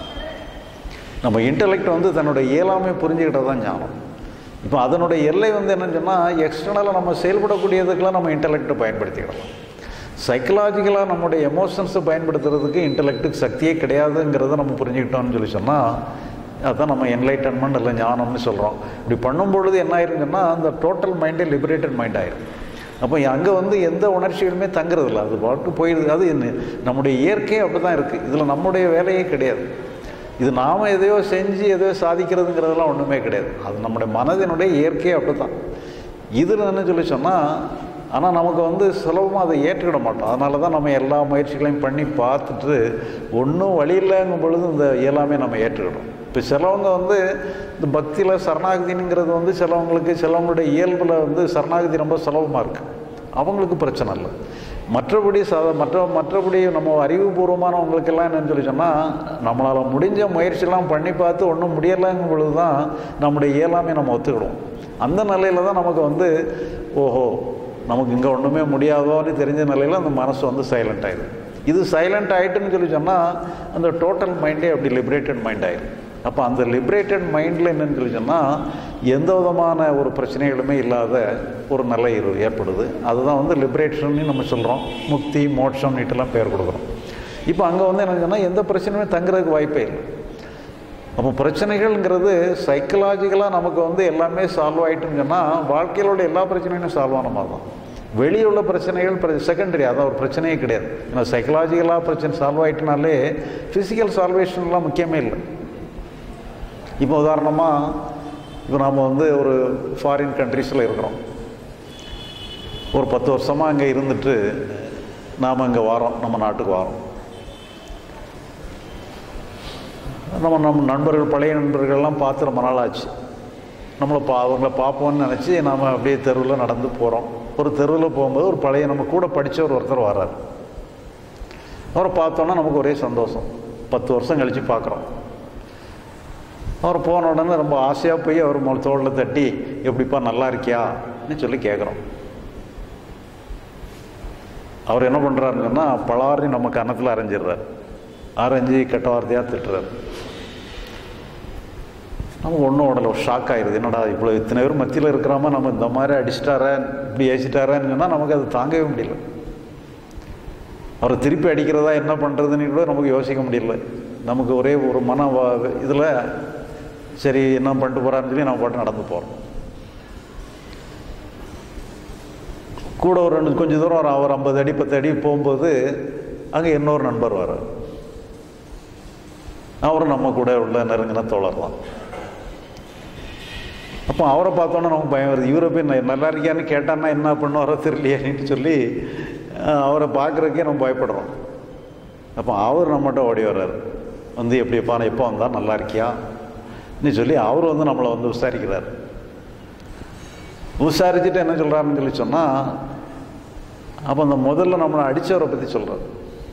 நம்ம இன்டலெக்ட் வந்து தன்னோட இயலாமை புரிஞ்சுக்கிட்டது தான் ஞானம் இப்போ அதனுடைய எல்லை வந்து என்னன்னு சொன்னால் எக்ஸ்டர்னலாக நம்ம செயல்படக்கூடியதுக்கெல்லாம் நம்ம இன்டலெக்டை பயன்படுத்திக்கிடலாம் சைக்கலாஜிக்கலாக நம்முடைய எமோஷன்ஸை பயன்படுத்துறதுக்கு இன்டலெக்ட்டுக்கு சக்தியே கிடையாதுங்கிறத நம்ம புரிஞ்சுக்கிட்டோம்னு சொல்லி சொன்னால் அதுதான் நம்ம என்லைட்டன்மெண்ட் இல்லை ஞானம்னு சொல்கிறோம் இப்படி பண்ணும் பொழுது என்ன ஆயிருன்னு சொன்னால் அந்த டோட்டல் மைண்டே லிபரேட்டட் மைண்ட் ஆயிரும் அப்போ அங்கே வந்து எந்த உணர்ச்சிகளுமே தங்குறதில்ல அது பாட்டு போயிடுது அது என்ன நம்முடைய இயற்கையே அப்படி தான் இருக்குது இதில் நம்முடைய வேலையே கிடையாது இது நாம் எதையோ செஞ்சு எதையோ சாதிக்கிறதுங்கிறதெல்லாம் ஒன்றுமே கிடையாது அது நம்முடைய மனதினுடைய இயற்கையே அப்படி தான் இதில் என்ன சொல்லி சொன்னால் ஆனால் நமக்கு வந்து சுலபமாக அதை ஏற்றுக்கிட மாட்டோம் அதனால தான் நம்ம எல்லா முயற்சிகளையும் பண்ணி பார்த்துட்டு ஒன்றும் வழி இல்லைங்கும் பொழுது இந்த எல்லாமே நம்ம ஏற்றுக்கிடும் இப்போ சிலவங்க வந்து இந்த பக்தியில் சரணாகதிங்கிறது வந்து சிலவங்களுக்கு சிலவங்களுடைய இயல்பில் வந்து சரணாகதி ரொம்ப சுலபமாக இருக்குது அவங்களுக்கு பிரச்சனை இல்லை மற்றபடி சாத மற்ற மற்றபடி நம்ம அறிவுபூர்வமானவங்களுக்கெல்லாம் என்னன்னு சொல்லி சொன்னால் நம்மளால் முடிஞ்ச முயற்சியெல்லாம் பண்ணி பார்த்து ஒன்றும் முடியலைங்கும் பொழுது தான் நம்முடைய இயலாமே நம்ம ஒத்துக்கிடுவோம் அந்த நிலையில் தான் நமக்கு வந்து ஓஹோ நமக்கு இங்கே ஒன்றுமே முடியாதோன்னு தெரிஞ்ச நிலையில் அந்த மனசு வந்து சைலண்ட் ஆயிடுது இது சைலண்ட் ஆகிட்டுன்னு சொல்லி சொன்னால் அந்த டோட்டல் மைண்டே அப்படி லிபரேட்டட் மைண்ட் ஆயிடும் அப்போ அந்த லிபரேட்டட் மைண்டில் என்னன்னு சொல்லி சொன்னால் எந்த விதமான ஒரு பிரச்சனைகளுமே இல்லாத ஒரு நிலை இரு- ஏற்படுது அதுதான் வந்து லிபரேஷன்னு நம்ம சொல்கிறோம் முக்தி மோட்சம்னுட்டுலாம் பேர் கொடுக்குறோம் இப்போ அங்கே வந்து என்ன சொன்னால் எந்த பிரச்சனையுமே தங்குறதுக்கு வாய்ப்பே இல்லை அப்போ பிரச்சனைகள்ங்கிறது சைக்கலாஜிக்கலாக நமக்கு வந்து எல்லாமே சால்வ் ஆகிட்டுன்னு சொன்னால் வாழ்க்கையிலோட எல்லா பிரச்சனையும் சால்வ் ஆன மாதிரி தான் வெளியே உள்ள பிரச்சனைகள் செகண்டரி அதான் ஒரு பிரச்சனையே கிடையாது ஏன்னா சைக்கலாஜிக்கலாக பிரச்சனை சால்வ் ஆகிட்டுனாலே ஃபிசிக்கல் சால்வேஷன்லாம் முக்கியமே இல்லை இப்போ உதாரணமாக இப்போ நாம் வந்து ஒரு ஃபாரின் கண்ட்ரீஸில் இருக்கிறோம் ஒரு பத்து வருஷமாக அங்கே இருந்துட்டு நாம் இங்கே வாரோம் நம்ம நாட்டுக்கு வாரோம் நம்ம நம்ம நண்பர்கள் பழைய நண்பர்கள்லாம் பார்த்து ரொம்ப நாள் ஆச்சு நம்மளை பா அவங்கள பார்ப்போம்னு நினச்சி நாம் அப்படியே தெருவில் நடந்து போகிறோம் ஒரு தெருவில் போகும்போது ஒரு பழைய நம்ம கூட படித்தவர் ஒருத்தர் வர்றார் அவரை பார்த்தோன்னா நமக்கு ஒரே சந்தோஷம் பத்து வருஷம் கழித்து பார்க்குறோம் அவர் போன உடனே ரொம்ப ஆசையாக போய் அவர் மொ தோளில் தட்டி எப்படிப்பா நல்லா இருக்கியான்னு சொல்லி கேட்குறோம் அவர் என்ன பண்ணுறாருன்னு சொன்னால் பலாரி நம்ம கன்னத்தில் அரைஞ்சிடுறார் அரைஞ்சி கெட்ட வார்த்தையாக திட்டுறாரு நமக்கு ஒன்றும் உடல ஷாக் ஆயிடுது என்னடா இவ்வளோ இத்தனை பேர் மத்தியில் இருக்கிறாம நம்ம இந்த மாதிரி அடிச்சிட்டாரா இப்படி ஏசிட்டாரான்னு சொன்னால் நமக்கு அது தாங்கவே முடியல அவரை திருப்பி அடிக்கிறதா என்ன பண்ணுறதுன்னு கூட நமக்கு யோசிக்க முடியல நமக்கு ஒரே ஒரு மன இதில் சரி என்ன பண்ணிட்டு போகிறான்னு சொல்லி நம்ம பாட்டு நடந்து போகிறோம் கூட ஒரு ரெண்டு கொஞ்சம் தூரம் ஒரு அவர் ஐம்பது அடி பத்து அடி போகும்போது அங்கே இன்னொரு நண்பர் வர்றார் அவரும் நம்ம கூட உள்ள நெருங்கின தோழர் தான் அப்போ அவரை பார்த்தோன்னா நமக்கு பயம் வருது இவரை போய் ந- நல்லா இருக்கியான்னு கேட்டான்னா என்ன பண்ணுவாரோ தெரியலையேன்னு சொல்லி அஹ், அவரை பார்க்குறதுக்கே நம்ம பயப்படுறோம் அப்போ அவர் நம்மகிட்ட ஓடி வர்றாரு வந்து எப்படிப்பா நான் எப்போ வந்தா நல்லா இருக்கியா நீ சொல்லி அவர் வந்து நம்மளை வந்து விசாரிக்கிறார் விசாரிச்சுட்டு என்ன சொல்கிறாருன்னு சொல்லி சொன்னால் அப்போ அந்த முதல்ல நம்மளை அடித்தவரை பற்றி சொல்கிறார்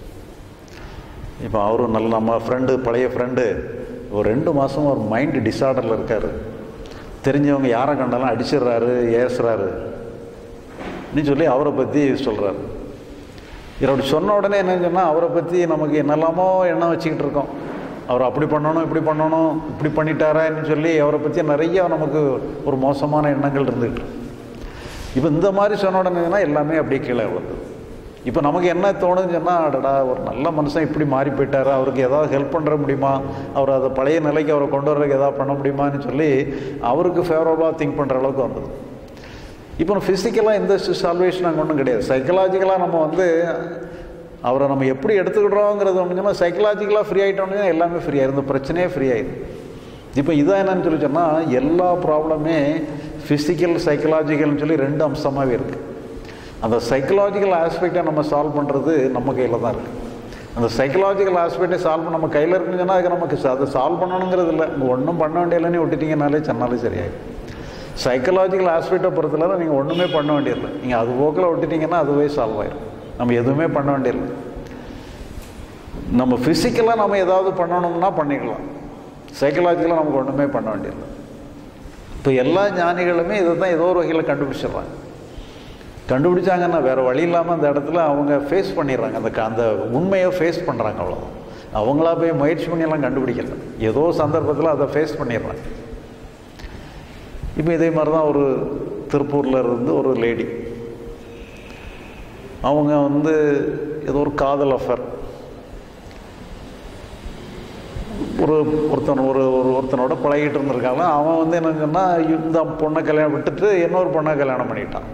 இப்போ அவரும் நல்ல நம்ம ஃப்ரெண்டு பழைய ஃப்ரெண்டு ஒரு ரெண்டு மாதம் ஒரு மைண்டு டிஸார்டரில் இருக்கார் தெரிஞ்சவங்க யாரை கண்டாலும் அடிச்சிடுறாரு ஏசுறாரு நீ சொல்லி அவரை பற்றி சொல்கிறாரு இவர் அப்படி சொன்ன உடனே என்னன்னு சொன்னால் அவரை பற்றி நமக்கு என்னெல்லாமோ எண்ணம் வச்சுக்கிட்டு இருக்கோம் அவர் அப்படி பண்ணணும் இப்படி பண்ணணும் இப்படி பண்ணிட்டாரான்னு சொல்லி அவரை பற்றி நிறைய நமக்கு ஒரு மோசமான எண்ணங்கள் இருந்துகிட்டு இருக்கு. இப்போ இந்த மாதிரி சொன்ன உடனேனா எல்லாமே அப்படியே கீழே விழுது இப்போ நமக்கு என்ன தோணுதுன்னு சொன்னால் அடடா ஒரு நல்ல மனுஷன் இப்படி மாறி போயிட்டாரு அவருக்கு ஏதாவது ஹெல்ப் பண்ணுற முடியுமா அவர் அதை பழைய நிலைக்கு அவரை கொண்டு வர்றதுக்கு ஏதாவது பண்ண முடியுமான்னு சொல்லி அவருக்கு ஃபேவரபுளாக திங்க் பண்ணுற அளவுக்கு வந்தது இப்போ ஃபிசிக்கலாக எந்த சால்வேஷன் அங்கே ஒன்றும் கிடையாது சைக்கலாஜிக்கலாக நம்ம வந்து அவரை நம்ம எப்படி எடுத்துக்கிடுறோங்கிறது ஒன்று சைக்கலாஜிக்கலாக ஃப்ரீ ஆகிட்டோம்னா எல்லாமே ஃப்ரீ ஆயிரும் இந்த பிரச்சனையே ஃப்ரீ ஆயிடும் இப்போ இதான் என்னன்னு சொல்லி சொன்னால் எல்லா ப்ராப்ளமே ஃபிசிக்கல் சைக்கலாஜிக்கல்னு சொல்லி ரெண்டு அம்சமாகவே இருக்குது அந்த சைக்கலாஜிக்கல் ஆஸ்பெக்டை நம்ம சால்வ் பண்ணுறது நம்ம கையில் தான் இருக்குது அந்த சைக்கலாஜிக்கல் ஆஸ்பெக்டை சால்வ் பண்ண நம்ம கையில் இருக்குன்னு சொன்னால் அதுக்கு நமக்கு ச- அதை சால்வ் பண்ணணுங்கிறது இல்லை நீங்கள் ஒன்றும் பண்ண வேண்டியதில்லைன்னு விட்டுட்டீங்கனாலே சொன்னாலே சரியாயிடும் சைக்கலாஜிக்கல் ஆஸ்பெக்டை பொறுத்தவரை நீங்கள் ஒன்றுமே பண்ண வேண்டியதில்லை நீங்கள் அது போக்கில் விட்டுட்டீங்கன்னா அதுவே சால்வ் ஆயிடும் நம்ம எதுவுமே பண்ண வேண்டியதில்லை நம்ம ஃபிசிக்கலாக நம்ம ஏதாவது பண்ணணும்னா பண்ணிக்கலாம் சைக்கலாஜிக்கலாக நமக்கு ஒன்றுமே பண்ண வேண்டியதில்லை இப்போ எல்லா ஞானிகளுமே இதை தான் ஏதோ ஒரு வகையில் கண்டுபிடிச்சிடுறாங்க கண்டுபிடிச்சாங்கன்னா வேறு வழி இல்லாமல் அந்த இடத்துல அவங்க ஃபேஸ் பண்ணிடுறாங்க அந்த க- அந்த உண்மையை ஃபேஸ் பண்ணுறாங்க அவ்வளோதான் அவங்களா போய் முயற்சி பண்ணியெல்லாம் கண்டுபிடிக்கல ஏதோ சந்தர்ப்பத்தில் அதை ஃபேஸ் பண்ணிடுறாங்க இப்போ இதே மாதிரி தான் ஒரு திருப்பூரில் இருந்து ஒரு லேடி அவங்க வந்து ஏதோ ஒரு காதல் அஃபர் ஒரு ஒருத்தன் ஒரு ஒரு ஒருத்தனோட பழகிட்டு இருந்திருக்காங்க அவன் வந்து என்ன சொன்னால் இந்த பொண்ணை கல்யாணம் விட்டுட்டு இன்னொரு பொண்ணை கல்யாணம் பண்ணிட்டான்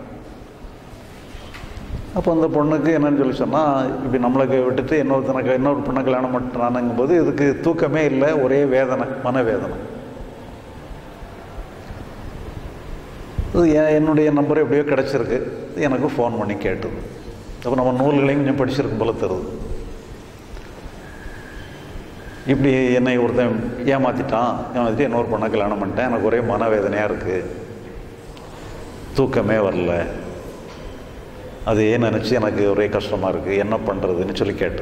அப்போ அந்த பொண்ணுக்கு என்னன்னு சொல்லி சொன்னால் இப்படி நம்மளுக்கு விட்டுட்டு இன்னொருத்தனுக்கு இன்னொரு பொண்ணை கல்யாணம் பண்ணிட்டானுங்கும் போது இதுக்கு தூக்கமே இல்லை ஒரே வேதனை மனவேதனை இது என் என்னுடைய நம்பர் எப்படியோ கிடச்சிருக்கு எனக்கு ஃபோன் பண்ணி கேட்டது அப்போ நம்ம நூல்களையும் கொஞ்சம் படிச்சிருக்கும் போல தருது இப்படி என்னை ஒருத்தன் ஏமாற்றிட்டான் ஏமாற்றிட்டு இன்னொரு பொண்ணை கல்யாணம் பண்ணிட்டேன் எனக்கு ஒரே மனவேதனையாக இருக்குது தூக்கமே வரல அது ஏன் நினச்சி எனக்கு ஒரே கஷ்டமாக இருக்குது என்ன பண்ணுறதுன்னு சொல்லி கேட்டு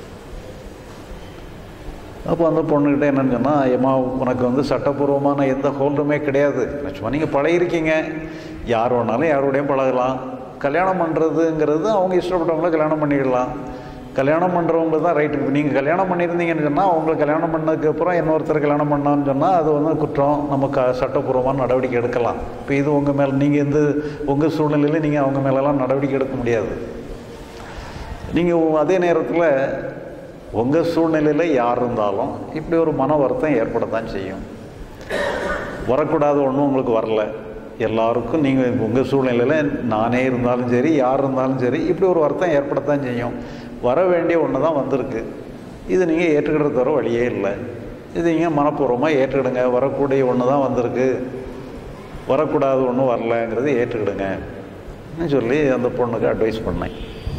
அப்போ அந்த பொண்ணுக்கிட்ட என்னன்னு சொன்னால் ஏம்மா உனக்கு வந்து சட்டப்பூர்வமான எந்த ஹோல்டுமே கிடையாது சும்மா நீங்கள் பழகிருக்கீங்க யார் வேணாலும் யாரோடையும் பழகலாம் கல்யாணம் பண்ணுறதுங்கிறது அவங்க இஷ்டப்பட்டவங்கள கல்யாணம் பண்ணிடலாம் கல்யாணம் பண்ணுறவங்க தான் ரைட்டு இப்போ நீங்கள் கல்யாணம் பண்ணியிருந்தீங்கன்னு சொன்னால் அவங்களை கல்யாணம் பண்ணதுக்கப்புறம் இன்னொருத்தர் கல்யாணம் பண்ணான்னு சொன்னால் அது வந்து குற்றம் நம்ம க சட்டப்பூர்வமான நடவடிக்கை எடுக்கலாம் இப்போ இது உங்கள் மேலே நீங்கள் எந்த உங்கள் சூழ்நிலையில் நீங்கள் அவங்க மேலெல்லாம் நடவடிக்கை எடுக்க முடியாது நீங்கள் அதே நேரத்தில் உங்கள் சூழ்நிலையில் யார் இருந்தாலும் இப்படி ஒரு மன வருத்தம் ஏற்படத்தான் செய்யும் வரக்கூடாது ஒன்றும் உங்களுக்கு வரல எல்லாருக்கும் நீங்கள் உங்கள் சூழ்நிலையில் நானே இருந்தாலும் சரி யார் இருந்தாலும் சரி இப்படி ஒரு வருத்தம் ஏற்படத்தான் செய்யும் வர வேண்டிய ஒன்று தான் வந்திருக்கு இது நீங்கள் ஏற்றுக்கிட்டு தவிர வழியே இல்லை இது நீங்கள் மனப்பூர்வமாக ஏற்றுக்கிடுங்க வரக்கூடிய ஒன்று தான் வந்திருக்கு வரக்கூடாது ஒன்றும் வரலங்கிறது ஏற்றுக்கிடுங்க சொல்லி அந்த பொண்ணுக்கு அட்வைஸ் பண்ணேன்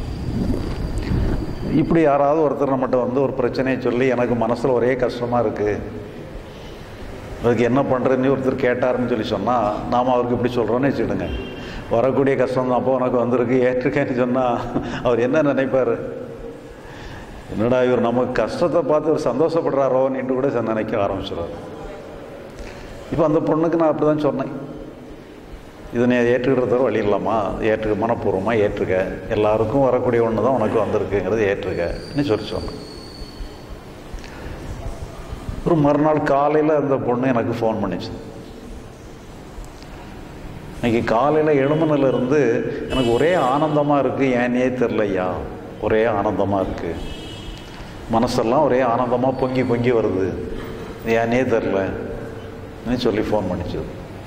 இப்படி யாராவது ஒருத்தர் நம்மகிட்ட வந்து ஒரு பிரச்சனையை சொல்லி எனக்கு மனசில் ஒரே கஷ்டமாக இருக்குது அதுக்கு என்ன பண்ணுறதுன்னு ஒருத்தர் கேட்டாருன்னு சொல்லி சொன்னால் நாம் அவருக்கு இப்படி சொல்கிறோன்னு வச்சுக்கிடுங்க வரக்கூடிய கஷ்டம் தான் அப்போ உனக்கு வந்திருக்கு ஏற்றுக்கேன்னு சொன்னால் அவர் என்ன நினைப்பார் என்னடா இவர் நமக்கு கஷ்டத்தை பார்த்து ஒரு சந்தோஷப்படுறாரோன்னு கூட நினைக்க ஆரம்பிச்சிடுவார் இப்போ அந்த பொண்ணுக்கு நான் அப்படி தான் சொன்னேன் இதை நீ ஏற்றுக்கிறத வழி இல்லாமா ஏற்று மனப்பூர்வமாக ஏற்றுக்க எல்லாருக்கும் வரக்கூடிய ஒன்று தான் உனக்கு வந்திருக்குங்கிறது ஏற்றுக்கன்னு சொல்லி சொன்னேன் ஒரு மறுநாள் காலையில் அந்த பொண்ணு எனக்கு ஃபோன் பண்ணிச்சு இன்னைக்கு காலையில் எழுமனிலிருந்து எனக்கு ஒரே ஆனந்தமாக இருக்குது ஏன்னே தெரிலையா ஒரே ஆனந்தமாக இருக்குது மனசெல்லாம் ஒரே ஆனந்தமாக பொங்கி பொங்கி வருது ஏன்னே தெரிலன்னு சொல்லி ஃபோன் பண்ணிச்சு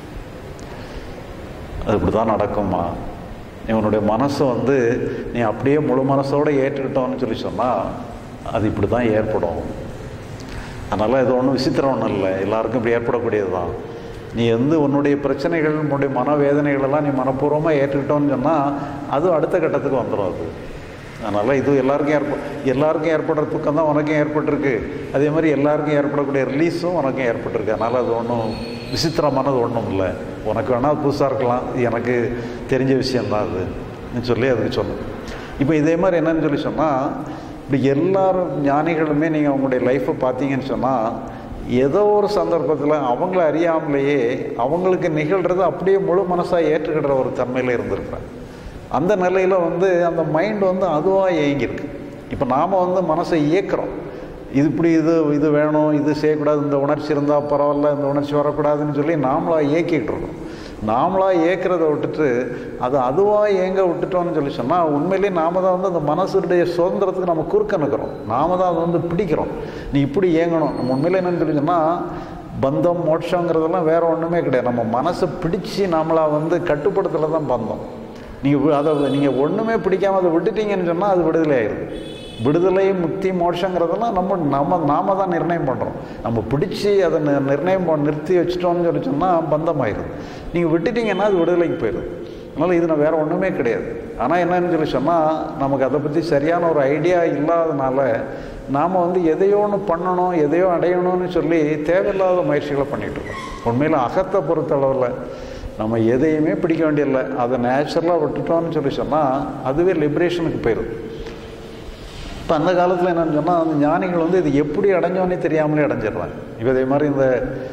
அது இப்படி தான் நடக்குமா நீ உன்னுடைய மனசை வந்து நீ அப்படியே முழு மனசோடு ஏற்றுக்கிட்டோன்னு சொல்லி சொன்னால் அது இப்படி தான் ஏற்படும் அதனால் இது ஒன்றும் விசித்திரம் ஒன்றும் இல்லை எல்லாருக்கும் இப்படி ஏற்படக்கூடியது தான் நீ வந்து உன்னுடைய பிரச்சனைகள் உன்னுடைய மனவேதனைகள் எல்லாம் நீ மனப்பூர்வமாக ஏற்றுக்கிட்டோன்னு சொன்னால் அது அடுத்த கட்டத்துக்கு வந்துடும் அது அதனால் இது எல்லாருக்கும் ஏற்ப எல்லாருக்கும் ஏற்படுற துக்கம் தான் உனக்கும் ஏற்பட்டிருக்கு அதே மாதிரி எல்லாருக்கும் ஏற்படக்கூடிய ரிலீஸும் உனக்கும் ஏற்பட்டிருக்கு அதனால் அது ஒன்றும் விசித்திரமானது ஒன்றும் இல்லை உனக்கு வேணால் அது புதுசாக இருக்கலாம் இது எனக்கு தெரிஞ்ச விஷயந்தான் அதுன்னு சொல்லி அதுக்கு சொன்னேன் இப்போ இதே மாதிரி என்னன்னு சொல்லி சொன்னால் இப்படி எல்லாரும் ஞானிகளுமே நீங்கள் அவங்களுடைய லைஃப்பை பார்த்தீங்கன்னு சொன்னால் ஏதோ ஒரு சந்தர்ப்பத்தில் அவங்கள அறியாமலேயே அவங்களுக்கு நிகழ்கிறது அப்படியே முழு மனசாக ஏற்றுக்கிற ஒரு தன்மையில் இருந்திருக்கிறாங்க அந்த நிலையில் வந்து அந்த மைண்ட் வந்து அதுவாக இயங்கியிருக்கு இப்போ நாம் வந்து மனசை இயக்கிறோம் இது இப்படி இது இது வேணும் இது செய்யக்கூடாது இந்த உணர்ச்சி இருந்தால் பரவாயில்ல இந்த உணர்ச்சி வரக்கூடாதுன்னு சொல்லி நாமளாக இயக்கிட்டு இருக்கோம் நாமளாக இயக்கிறத விட்டுட்டு அது அதுவாக இயங்க விட்டுட்டோம்னு சொல்லி சொன்னால் உண்மையிலேயே நாம தான் வந்து அந்த மனசுடைய சுதந்திரத்துக்கு நம்ம குறுக்க நிற்கிறோம் நாம தான் அதை வந்து பிடிக்கிறோம் நீ இப்படி இயங்கணும் நம்ம உண்மையிலே என்னன்னு சொல்லி சொன்னால் பந்தம் மோட்சங்கிறதெல்லாம் வேறு ஒன்றுமே கிடையாது நம்ம மனசை பிடிச்சி நம்மளை வந்து கட்டுப்படுத்தல தான் பந்தம் நீங்கள் அதை நீங்கள் ஒன்றுமே பிடிக்காம அதை விட்டுட்டீங்கன்னு சொன்னால் அது விடுதலை ஆயிடுது விடுதலை முக்தி மோட்சங்கிறதெல்லாம் நம்ம நம்ம நாம தான் நிர்ணயம் பண்ணுறோம் நம்ம பிடிச்சி அதை நி- நிர்ணயம் பண்ண நிறுத்தி வச்சிட்டோம்னு சொல்லி சொன்னால் பந்தமாயிருது நீங்கள் விட்டுட்டீங்கன்னா அது விடுதலைக்கு போயிடுது அதனால் இது நான் வேறு ஒன்றுமே கிடையாது ஆனால் என்னன்னு சொல்லி சொன்னால் நமக்கு அதை பற்றி சரியான ஒரு ஐடியா இல்லாதனால நாம் வந்து எதையோ ஒன்று பண்ணணும் எதையோ அடையணும்னு சொல்லி தேவையில்லாத முயற்சிகளை பண்ணிகிட்டு இருக்கோம் உண்மையில் அகத்தை பொறுத்தளவில் நம்ம எதையுமே பிடிக்க வேண்டியதில்லை அதை நேச்சுரலாக விட்டுட்டோம்னு சொல்லி சொன்னால் அதுவே லிபரேஷனுக்கு போயிடும் இப்போ அந்த காலத்தில் என்னன்னு சொன்னால் அந்த ஞானிகள் வந்து இது எப்படி அடைஞ்சோன்னே தெரியாமலே அடைஞ்சிடுறாங்க இப்போ இதே மாதிரி இந்த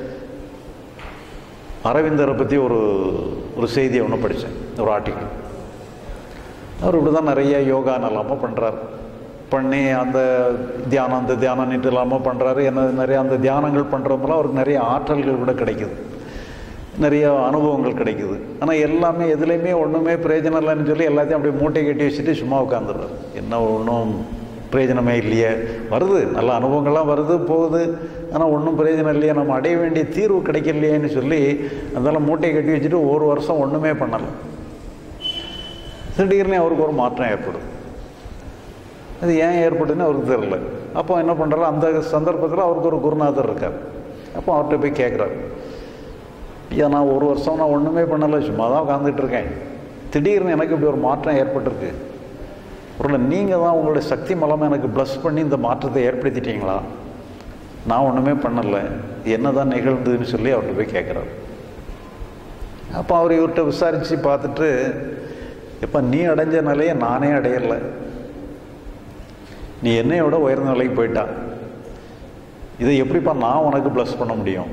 அரவிந்தரை பற்றி ஒரு ஒரு செய்தியை ஒன்று படித்தேன் ஒரு ஆர்டிக்கல் அவர் இப்படி தான் நிறைய யோகா நல்லாமல் பண்ணுறாரு பண்ணி அந்த தியானம் அந்த தியானம் நீட்டு இல்லாமல் பண்ணுறாரு என்ன நிறைய அந்த தியானங்கள் பண்ணுறதுனால அவருக்கு நிறைய ஆற்றல்கள் கூட கிடைக்குது நிறைய அனுபவங்கள் கிடைக்குது ஆனால் எல்லாமே எதுலேயுமே ஒன்றுமே பிரயோஜனம் இல்லைன்னு சொல்லி எல்லாத்தையும் அப்படியே மூட்டை கட்டி வச்சுட்டு சும்மா உட்காந்துடுறாரு என்ன ஒன்றும் பிரயோஜனமே இல்லையே வருது நல்ல அனுபவங்கள்லாம் வருது போகுது ஆனால் ஒன்றும் பிரயோஜனம் இல்லையே நம்ம அடைய வேண்டிய தீர்வு கிடைக்கலையேன்னு சொல்லி அதெல்லாம் மூட்டையை கட்டி வச்சுட்டு ஒரு வருஷம் ஒன்றுமே பண்ணலை திடீர்னு அவருக்கு ஒரு மாற்றம் ஏற்படுது அது ஏன் ஏற்படுதுன்னு அவருக்கு தெரில அப்போ என்ன பண்ணுறாரு அந்த சந்தர்ப்பத்தில் அவருக்கு ஒரு குருநாதர் இருக்கார் அப்போ அவர்கிட்ட போய் கேட்குறாரு ஐயா நான் ஒரு வருஷம் நான் ஒன்றுமே பண்ணலை சும்மா தான் உட்காந்துட்டு இருக்கேன் திடீர்னு எனக்கு இப்படி ஒரு மாற்றம் ஏற்பட்டிருக்கு ஒருவேளை நீங்கள் தான் உங்களுடைய சக்தி மூலமாக எனக்கு ப்ளஸ் பண்ணி இந்த மாற்றத்தை ஏற்படுத்திட்டீங்களா நான் ஒன்றுமே பண்ணலை என்ன தான் நிகழ்ந்ததுன்னு சொல்லி அவர்கிட்ட போய் கேட்குறாரு அப்போ அவர் இவர்கிட்ட விசாரித்து பார்த்துட்டு இப்போ நீ அடைஞ்ச நிலையை நானே அடையலை நீ என்னையோட உயர்ந்த நிலைக்கு போயிட்டா இதை எப்படிப்பா நான் உனக்கு ப்ளஸ் பண்ண முடியும்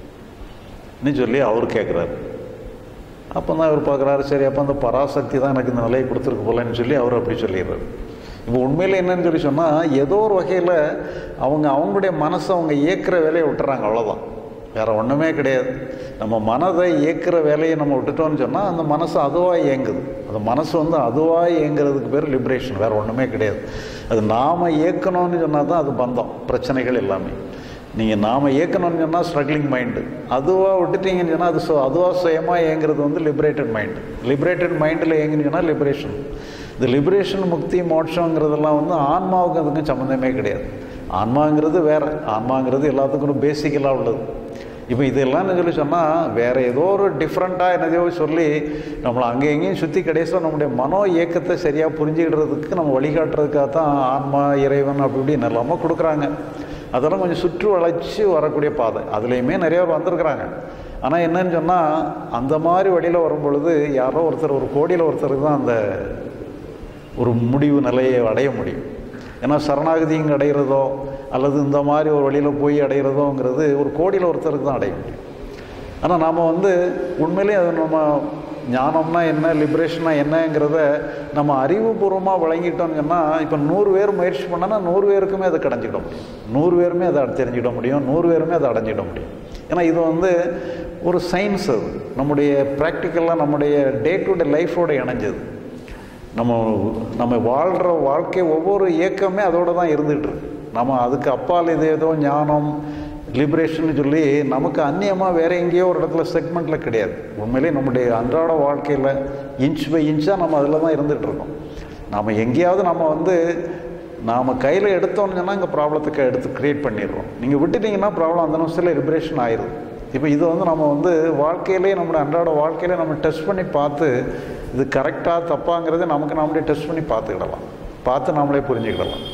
ன்னு சொல்லி அவர் கேட்குறாரு அப்போ தான் இவர் பார்க்குறாரு சரி அப்போ அந்த பராசக்தி தான் எனக்கு இந்த நிலையை கொடுத்துருக்கு போலன்னு சொல்லி அவர் அப்படி சொல்லிடுறாரு இப்போ உண்மையில் என்னன்னு சொல்லி சொன்னால் ஏதோ ஒரு வகையில் அவங்க அவங்களுடைய மனசை அவங்க இயக்கிற வேலையை விட்டுறாங்க அவ்வளோதான் வேறு ஒன்றுமே கிடையாது நம்ம மனதை இயக்கிற வேலையை நம்ம விட்டுட்டோம்னு சொன்னால் அந்த மனசு அதுவாக இயங்குது அந்த மனசு வந்து அதுவாக இயங்குறதுக்கு பேர் லிபரேஷன் வேறு ஒன்றுமே கிடையாது அது நாம் இயக்கணும்னு சொன்னால் தான் அது பந்தம் பிரச்சனைகள் எல்லாமே நீங்கள் நாம் இயக்கணும்னு சொன்னால் ஸ்ட்ரகிளிங் மைண்டு அதுவாக விட்டுட்டீங்கன்னு சொன்னால் அது சு அதுவாக சுயமாக இயங்குறது வந்து லிபரேட்டட் மைண்டு லிபரேட்டட் மைண்டில் இயங்குன்னு சொன்னால் லிபரேஷன் இந்த லிபரேஷன் முக்தி மோட்சங்கிறதெல்லாம் வந்து ஆன்மாவுக்கு அதுக்கும் சம்மந்தமே கிடையாது ஆன்மாங்கிறது வேறு ஆன்மாங்கிறது எல்லாத்துக்கும் பேசிக்கலாக உள்ளது இப்போ இதெல்லாம் சொல்லி சொன்னால் வேறு ஏதோ ஒரு டிஃப்ரெண்ட்டாக என்னதையோ சொல்லி நம்மளை அங்கே எங்கேயும் சுற்றி கடைசியில் நம்முடைய மனோ இயக்கத்தை சரியாக புரிஞ்சுக்கிடுறதுக்கு நம்ம வழிகாட்டுறதுக்காக தான் ஆன்மா இறைவன் அப்படி இப்படி எல்லாமே கொடுக்குறாங்க அதெல்லாம் கொஞ்சம் சுற்று வளைச்சி வரக்கூடிய பாதை அதுலேயுமே நிறைய பேர் வந்திருக்கிறாங்க ஆனால் என்னன்னு சொன்னால் அந்த மாதிரி வழியில் வரும் பொழுது யாரோ ஒருத்தர் ஒரு கோடியில் ஒருத்தருக்கு தான் அந்த ஒரு முடிவு நிலையை அடைய முடியும் ஏன்னா சரணாகதி இங்கே அடைகிறதோ அல்லது இந்த மாதிரி ஒரு வழியில் போய் அடைகிறதோங்கிறது ஒரு கோடியில் ஒருத்தருக்கு தான் அடைய முடியும் ஆனால் நாம் வந்து உண்மையிலே அது நம்ம ஞானம்னா என்ன லிபரேஷனா என்னங்கிறத நம்ம அறிவுபூர்வமாக வழங்கிட்டோம்னு சொன்னால் இப்போ நூறு பேர் முயற்சி பண்ணோன்னா நூறு பேருக்குமே அதை கடைஞ்சிட முடியும் நூறு பேருமே அதை தெரிஞ்சிட முடியும் நூறு பேருமே அதை அடைஞ்சிட முடியும் ஏன்னா இது வந்து ஒரு சயின்ஸ் அது நம்முடைய ப்ராக்டிக்கலாக நம்முடைய டே டு டே லைஃபோட இணைஞ்சது நம்ம நம்ம வாழ்கிற வாழ்க்கை ஒவ்வொரு இயக்கமே அதோடு தான் இருந்துகிட்ருக்கு நம்ம அதுக்கு அப்பால் இது ஏதோ ஞானம் லிபரேஷன் சொல்லி நமக்கு அந்நியமாக வேறு எங்கேயோ ஒரு இடத்துல செக்மெண்ட்டில் கிடையாது உண்மையிலே நம்முடைய அன்றாட வாழ்க்கையில் இன்ச் பை இன்ச்சாக நம்ம அதில் தான் இருந்துகிட்டு இருக்கோம் நாம் எங்கேயாவது நம்ம வந்து நாம் கையில் எடுத்தோம்னு சொன்னால் இங்கே ப்ராப்ளத்துக்கு எடுத்து க்ரியேட் பண்ணிடுறோம் நீங்கள் விட்டுட்டிங்கன்னா ப்ராப்ளம் அந்த நிமிஷத்தில் லிபரேஷன் ஆயிடுது இப்போ இது வந்து நம்ம வந்து வாழ்க்கையிலே நம்மளுடைய அன்றாட வாழ்க்கையிலே நம்ம டெஸ்ட் பண்ணி பார்த்து இது கரெக்டாக தப்பாங்கிறத நமக்கு நாமளே டெஸ்ட் பண்ணி பார்த்துக்கிடலாம் பார்த்து நாமளே புரிஞ்சுக்கிடலாம்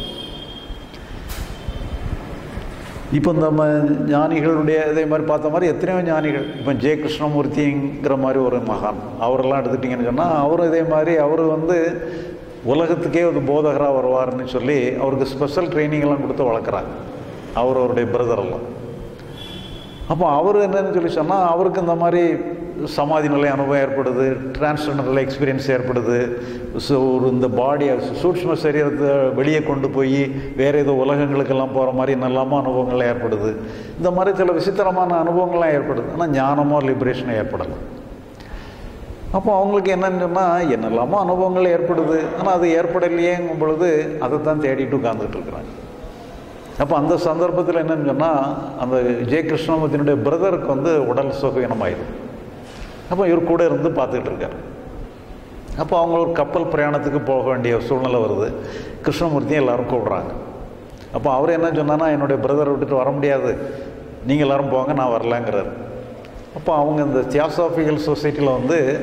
இப்போ நம்ம ஞானிகளுடைய இதே மாதிரி பார்த்த மாதிரி எத்தனையோ ஞானிகள் இப்போ ஜெய கிருஷ்ணமூர்த்திங்கிற மாதிரி ஒரு மகான் அவரெல்லாம் எடுத்துட்டிங்கன்னு சொன்னால் அவரும் இதே மாதிரி அவர் வந்து உலகத்துக்கே ஒரு போதகராக வருவார்னு சொல்லி அவருக்கு ஸ்பெஷல் ட்ரைனிங்லாம் கொடுத்து வளர்க்குறாங்க அவர் அவருடைய பிரதரெல்லாம் அப்போ அவர் என்னன்னு சொல்லி சொன்னால் அவருக்கு இந்த மாதிரி சமாதி நிலை அனுபவம் ஏற்படுது டிரான்ஸ்ஜெண்டரில் எக்ஸ்பீரியன்ஸ் ஏற்படுது ஸோ ஒரு இந்த பாடியை சூட்ச்ம சரீரத்தை வெளியே கொண்டு போய் வேறு ஏதோ உலகங்களுக்கெல்லாம் போகிற மாதிரி நல்லமா அனுபவங்கள் ஏற்படுது இந்த மாதிரி சில விசித்திரமான அனுபவங்கள்லாம் ஏற்படுது ஆனால் ஞானமோ லிபரேஷனோ ஏற்படலாம் அப்போ அவங்களுக்கு என்னன்னு சொன்னால் என்னெல்லாமோ அனுபவங்கள் ஏற்படுது ஆனால் அது ஏற்படலையேங்கும் பொழுது அதை தான் தேடிட்டு உட்காந்துட்டு இருக்கிறாங்க அப்போ அந்த சந்தர்ப்பத்தில் என்னன்னு சொன்னால் அந்த ஜெய கிருஷ்ணமூர்த்தியினுடைய பிரதருக்கு வந்து உடல் சுகவீனமாயிடும் அப்போ இவர் கூட இருந்து பார்த்துக்கிட்டு இருக்கார் அப்போ அவங்க ஒரு கப்பல் பிரயாணத்துக்கு போக வேண்டிய சூழ்நிலை வருது கிருஷ்ணமூர்த்தியும் எல்லாரும் கூப்பிட்றாங்க அப்போ அவர் என்ன சொன்னான்னா என்னுடைய பிரதரை விட்டுட்டு வர முடியாது நீங்கள் எல்லாரும் போங்க நான் வரலங்கிறார் அப்போ அவங்க இந்த தியாசாபிக்கல் சொசைட்டியில் வந்து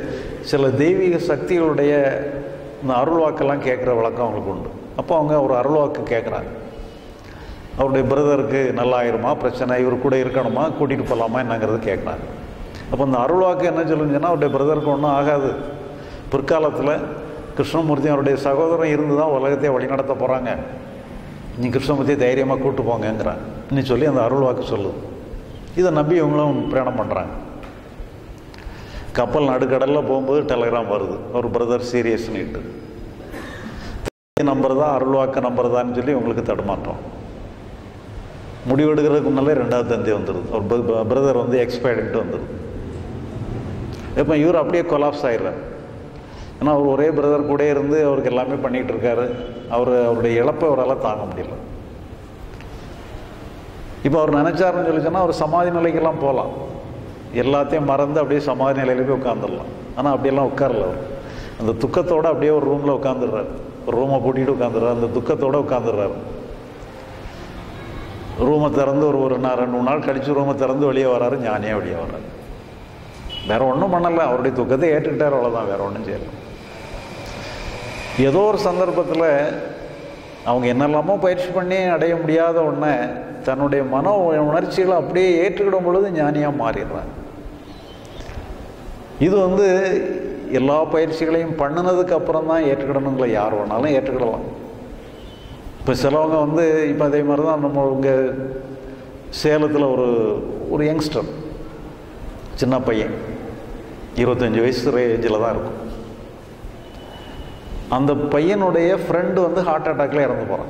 சில தெய்வீக சக்திகளுடைய இந்த அருள்வாக்கெல்லாம் கேட்குற வழக்கம் அவங்களுக்கு உண்டு அப்போ அவங்க ஒரு அருள்வாக்கு கேட்குறாங்க அவருடைய பிரதருக்கு நல்லா ஆயிருமா பிரச்சனை இவர் கூட இருக்கணுமா கூட்டிகிட்டு போகலாமா என்னங்கிறது கேட்குறாங்க அப்போ அந்த அருள்வாக்கு என்ன சொல்லுங்கன்னா அவருடைய பிரதருக்கு ஒன்றும் ஆகாது பிற்காலத்தில் கிருஷ்ணமூர்த்தி அவருடைய சகோதரன் இருந்து தான் உலகத்தையே வழிநடத்த போகிறாங்க நீ கிருஷ்ணமூர்த்தியை தைரியமாக கூட்டு போங்கங்கிறான் நீ சொல்லி அந்த அருள்வாக்கு சொல்லுது இதை நம்பி இவங்களும் பிரயாணம் பண்ணுறாங்க கப்பல் நடுக்கடலில் போகும்போது டெலகிராம் வருது ஒரு பிரதர் சீரியஸ்னுட்டு நம்புறதா அருள்வாக்க நம்புறதான்னு சொல்லி உங்களுக்கு தடுமாற்றம் முடிவெடுக்கிறதுக்கு முன்னாலே ரெண்டாவது தந்தை வந்துடுது ஒரு பிரதர் வந்து எக்ஸ்பயர்டுன்ட்டு வந்துடுது இப்போ இவர் அப்படியே கொலாப்ஸ் ஆயிடுறார் ஏன்னா அவர் ஒரே பிரதர் கூட இருந்து அவருக்கு எல்லாமே பண்ணிகிட்டு இருக்காரு அவர் அவருடைய இழப்பை அவரால் தாங்க முடியல இப்போ அவர் நினச்சாருன்னு சொல்லி சொன்னால் அவர் சமாதி நிலைக்கெல்லாம் போகலாம் எல்லாத்தையும் மறந்து அப்படியே சமாதி நிலையில போய் உட்காந்துடலாம் ஆனால் அப்படியெல்லாம் உட்காரல அவர் அந்த துக்கத்தோடு அப்படியே ஒரு ரூமில் உட்காந்துடுறாரு ஒரு ரூமை பூட்டிட்டு உட்காந்துடுறாரு அந்த துக்கத்தோடு உட்காந்துடுறாரு ரூமை திறந்து ஒரு ஒரு நாள் ரெண்டு மூணு நாள் கழித்து ரூமை திறந்து வெளியே வராரு ஞானியாக வெளியே வர்றாரு வேற ஒன்றும் பண்ணலை அவருடைய துக்கத்தை ஏற்றுக்கிட்டார் அவ்வளோதான் வேற ஒன்றும் செய்யலை ஏதோ ஒரு சந்தர்ப்பத்தில் அவங்க என்னெல்லாமோ பயிற்சி பண்ணி அடைய முடியாத ஒன்றை தன்னுடைய மன உணர்ச்சிகளை அப்படியே ஏற்றுக்கிடும் பொழுது ஞானியாக மாறிடுறாங்க இது வந்து எல்லா பயிற்சிகளையும் பண்ணினதுக்கு அப்புறம் தான் ஏற்றுக்கிடணுங்கள யார் வேணாலும் ஏற்றுக்கிடலாம் இப்போ சிலவங்க வந்து இப்போ அதே மாதிரி தான் நம்ம இங்கே சேலத்தில் ஒரு ஒரு யங்ஸ்டர் சின்ன பையன் இருபத்தஞ்சி வயசு ரேஞ்சில் தான் இருக்கும் அந்த பையனுடைய ஃப்ரெண்டு வந்து ஹார்ட் அட்டாக்ல இறந்து போகிறான்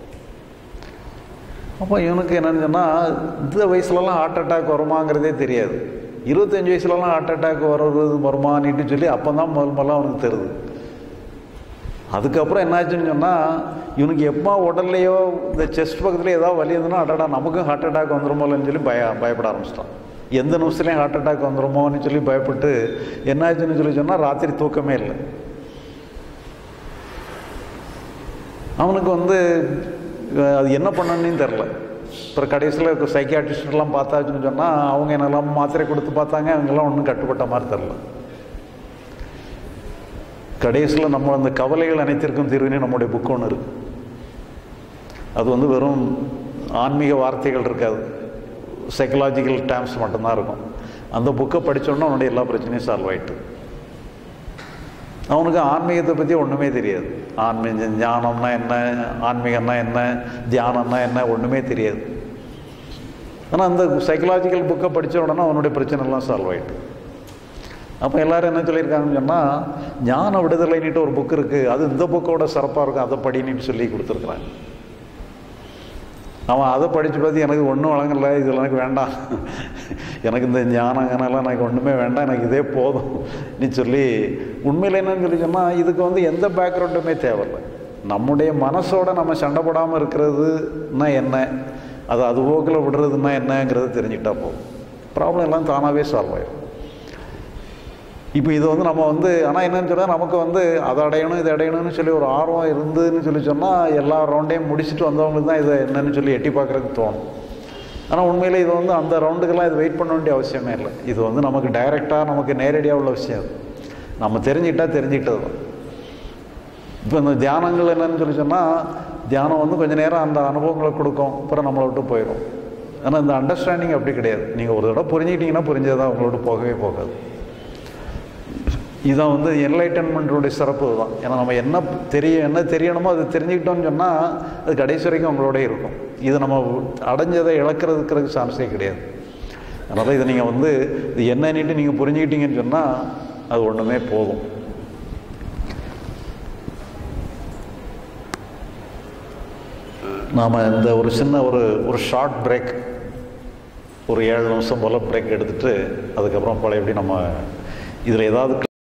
அப்போ இவனுக்கு என்னன்னு சொன்னால் இந்த வயசுலலாம் ஹார்ட் அட்டாக் வருமாங்கிறதே தெரியாது இருபத்தஞ்சி வயசுலலாம் ஹார்ட் அட்டாக் வர்றது வருமானிட்டு சொல்லி அப்போ தான் முதல் முதல்ல அவனுக்கு தெரியுது அதுக்கப்புறம் என்னாச்சுன்னு சொன்னால் இவனுக்கு எப்போ உடல்லையோ இந்த செஸ்ட் பக்கத்தில் ஏதாவது வலி இருந்ததுன்னா அடடா நமக்கும் ஹார்ட் அட்டாக் வந்துருமோலன்னு சொல்லி பய பயப்பட ஆரம்பிச்சிட்டான் எந்த நிமிஷத்துலையும் ஹார்ட் அட்டாக் வந்துருமோன்னு சொல்லி பயப்பட்டு என்னாச்சுன்னு சொல்லி சொன்னால் ராத்திரி தூக்கமே இல்லை அவனுக்கு வந்து அது என்ன பண்ணணுன்னு தெரில அப்புறம் கடைசியில் சைக்கியாட்ரிஸ்ட்லாம் பார்த்தாச்சுன்னு சொன்னால் அவங்க என்னெல்லாம் மாத்திரை கொடுத்து பார்த்தாங்க அவங்கெல்லாம் ஒன்றும் கட்டுப்பட்ட மாதிரி தெரில கடைசியில் நம்ம அந்த கவலைகள் அனைத்திற்கும் தீர்வுன்னு நம்முடைய புக் ஒன்று இருக்கு அது வந்து வெறும் ஆன்மீக வார்த்தைகள் இருக்காது சைக்கலாஜிக்கல் டேர்ம்ஸ் மட்டும்தான் இருக்கும் அந்த புக்கை படித்தோன்னா அவனுடைய எல்லா பிரச்சனையும் சால்வ் ஆகிட்டு அவனுக்கு ஆன்மீகத்தை பற்றி ஒன்றுமே தெரியாது ஆன்மீக ஞானம்னா என்ன ஆன்மீகம்னா என்ன தியானம்னா என்ன ஒன்றுமே தெரியாது ஆனால் அந்த சைக்கலாஜிக்கல் புக்கை படித்த உடனே அவனுடைய பிரச்சனைலாம் சால்வ் ஆகிட்டு அப்போ எல்லாரும் என்ன சொல்லியிருக்காங்கன்னு சொன்னால் ஞான விடுதலைன்னுட்டு ஒரு புக் இருக்குது அது இந்த புக்கோட சிறப்பாக இருக்கும் அதை படின்னு சொல்லி கொடுத்துருக்குறாங்க அவன் அதை படித்து பார்த்து எனக்கு ஒன்றும் வழங்கலை இதில் எனக்கு வேண்டாம் எனக்கு இந்த ஞானம் கனெல்லாம் எனக்கு ஒன்றுமே வேண்டாம் எனக்கு இதே போதும் நீ சொல்லி உண்மையில் என்னன்னு சொல்லி சொன்னால் இதுக்கு வந்து எந்த பேக்ரவுண்டுமே தேவையில்லை நம்முடைய மனசோட நம்ம சண்டை போடாமல் இருக்கிறதுனா என்ன அது அது போக்கில் விடுறதுன்னா என்னங்கிறது தெரிஞ்சுக்கிட்டா போதும் ப்ராப்ளம் எல்லாம் தானாகவே சால்வ் ஆயிடும் இப்போ இது வந்து நம்ம வந்து ஆனால் என்னன்னு சொன்னால் நமக்கு வந்து அதை அடையணும் இதை அடையணும்னு சொல்லி ஒரு ஆர்வம் இருந்துன்னு சொல்லி சொன்னால் எல்லா ரவுண்டையும் முடிச்சுட்டு வந்தவங்களுக்கு தான் இதை என்னன்னு சொல்லி எட்டி பார்க்குறதுக்கு தோணும் ஆனால் உண்மையில் இது வந்து அந்த ரவுண்டுக்கெல்லாம் இது வெயிட் பண்ண வேண்டிய அவசியமே இல்லை இது வந்து நமக்கு டைரெக்டாக நமக்கு நேரடியாக உள்ள விஷயம் அது நம்ம தெரிஞ்சுக்கிட்டா தெரிஞ்சுக்கிட்டது தான் இப்போ இந்த தியானங்கள் என்னன்னு சொல்லி சொன்னால் தியானம் வந்து கொஞ்சம் நேரம் அந்த அனுபவங்களை கொடுக்கும் அப்புறம் நம்மளை விட்டு போயிடும் ஆனால் இந்த அண்டர்ஸ்டாண்டிங் அப்படி கிடையாது நீங்கள் ஒரு தடவை புரிஞ்சுக்கிட்டீங்கன்னா புரிஞ்சதான் உங்களை விட்டு போகவே போகாது இதுதான் வந்து என்லைட்டன்மெண்ட்டுடைய சிறப்பு தான் ஏன்னா நம்ம என்ன தெரிய என்ன தெரியணுமோ அது தெரிஞ்சுக்கிட்டோம்னு சொன்னால் அது கடைசி வரைக்கும் உங்களோட இருக்கும் இது நம்ம அடைஞ்சதை இழக்கிறதுக்கு சான்ஸே கிடையாது அதனால் இதை நீங்கள் வந்து இது என்னன்னுட்டு நீங்கள் புரிஞ்சுக்கிட்டீங்கன்னு சொன்னால் அது ஒன்றுமே போதும் நாம் இந்த ஒரு சின்ன ஒரு ஒரு ஷார்ட் பிரேக் ஒரு ஏழு நிமிஷம் போல் பிரேக் எடுத்துகிட்டு அதுக்கப்புறம் பழையபடி நம்ம இதில் ஏதாவது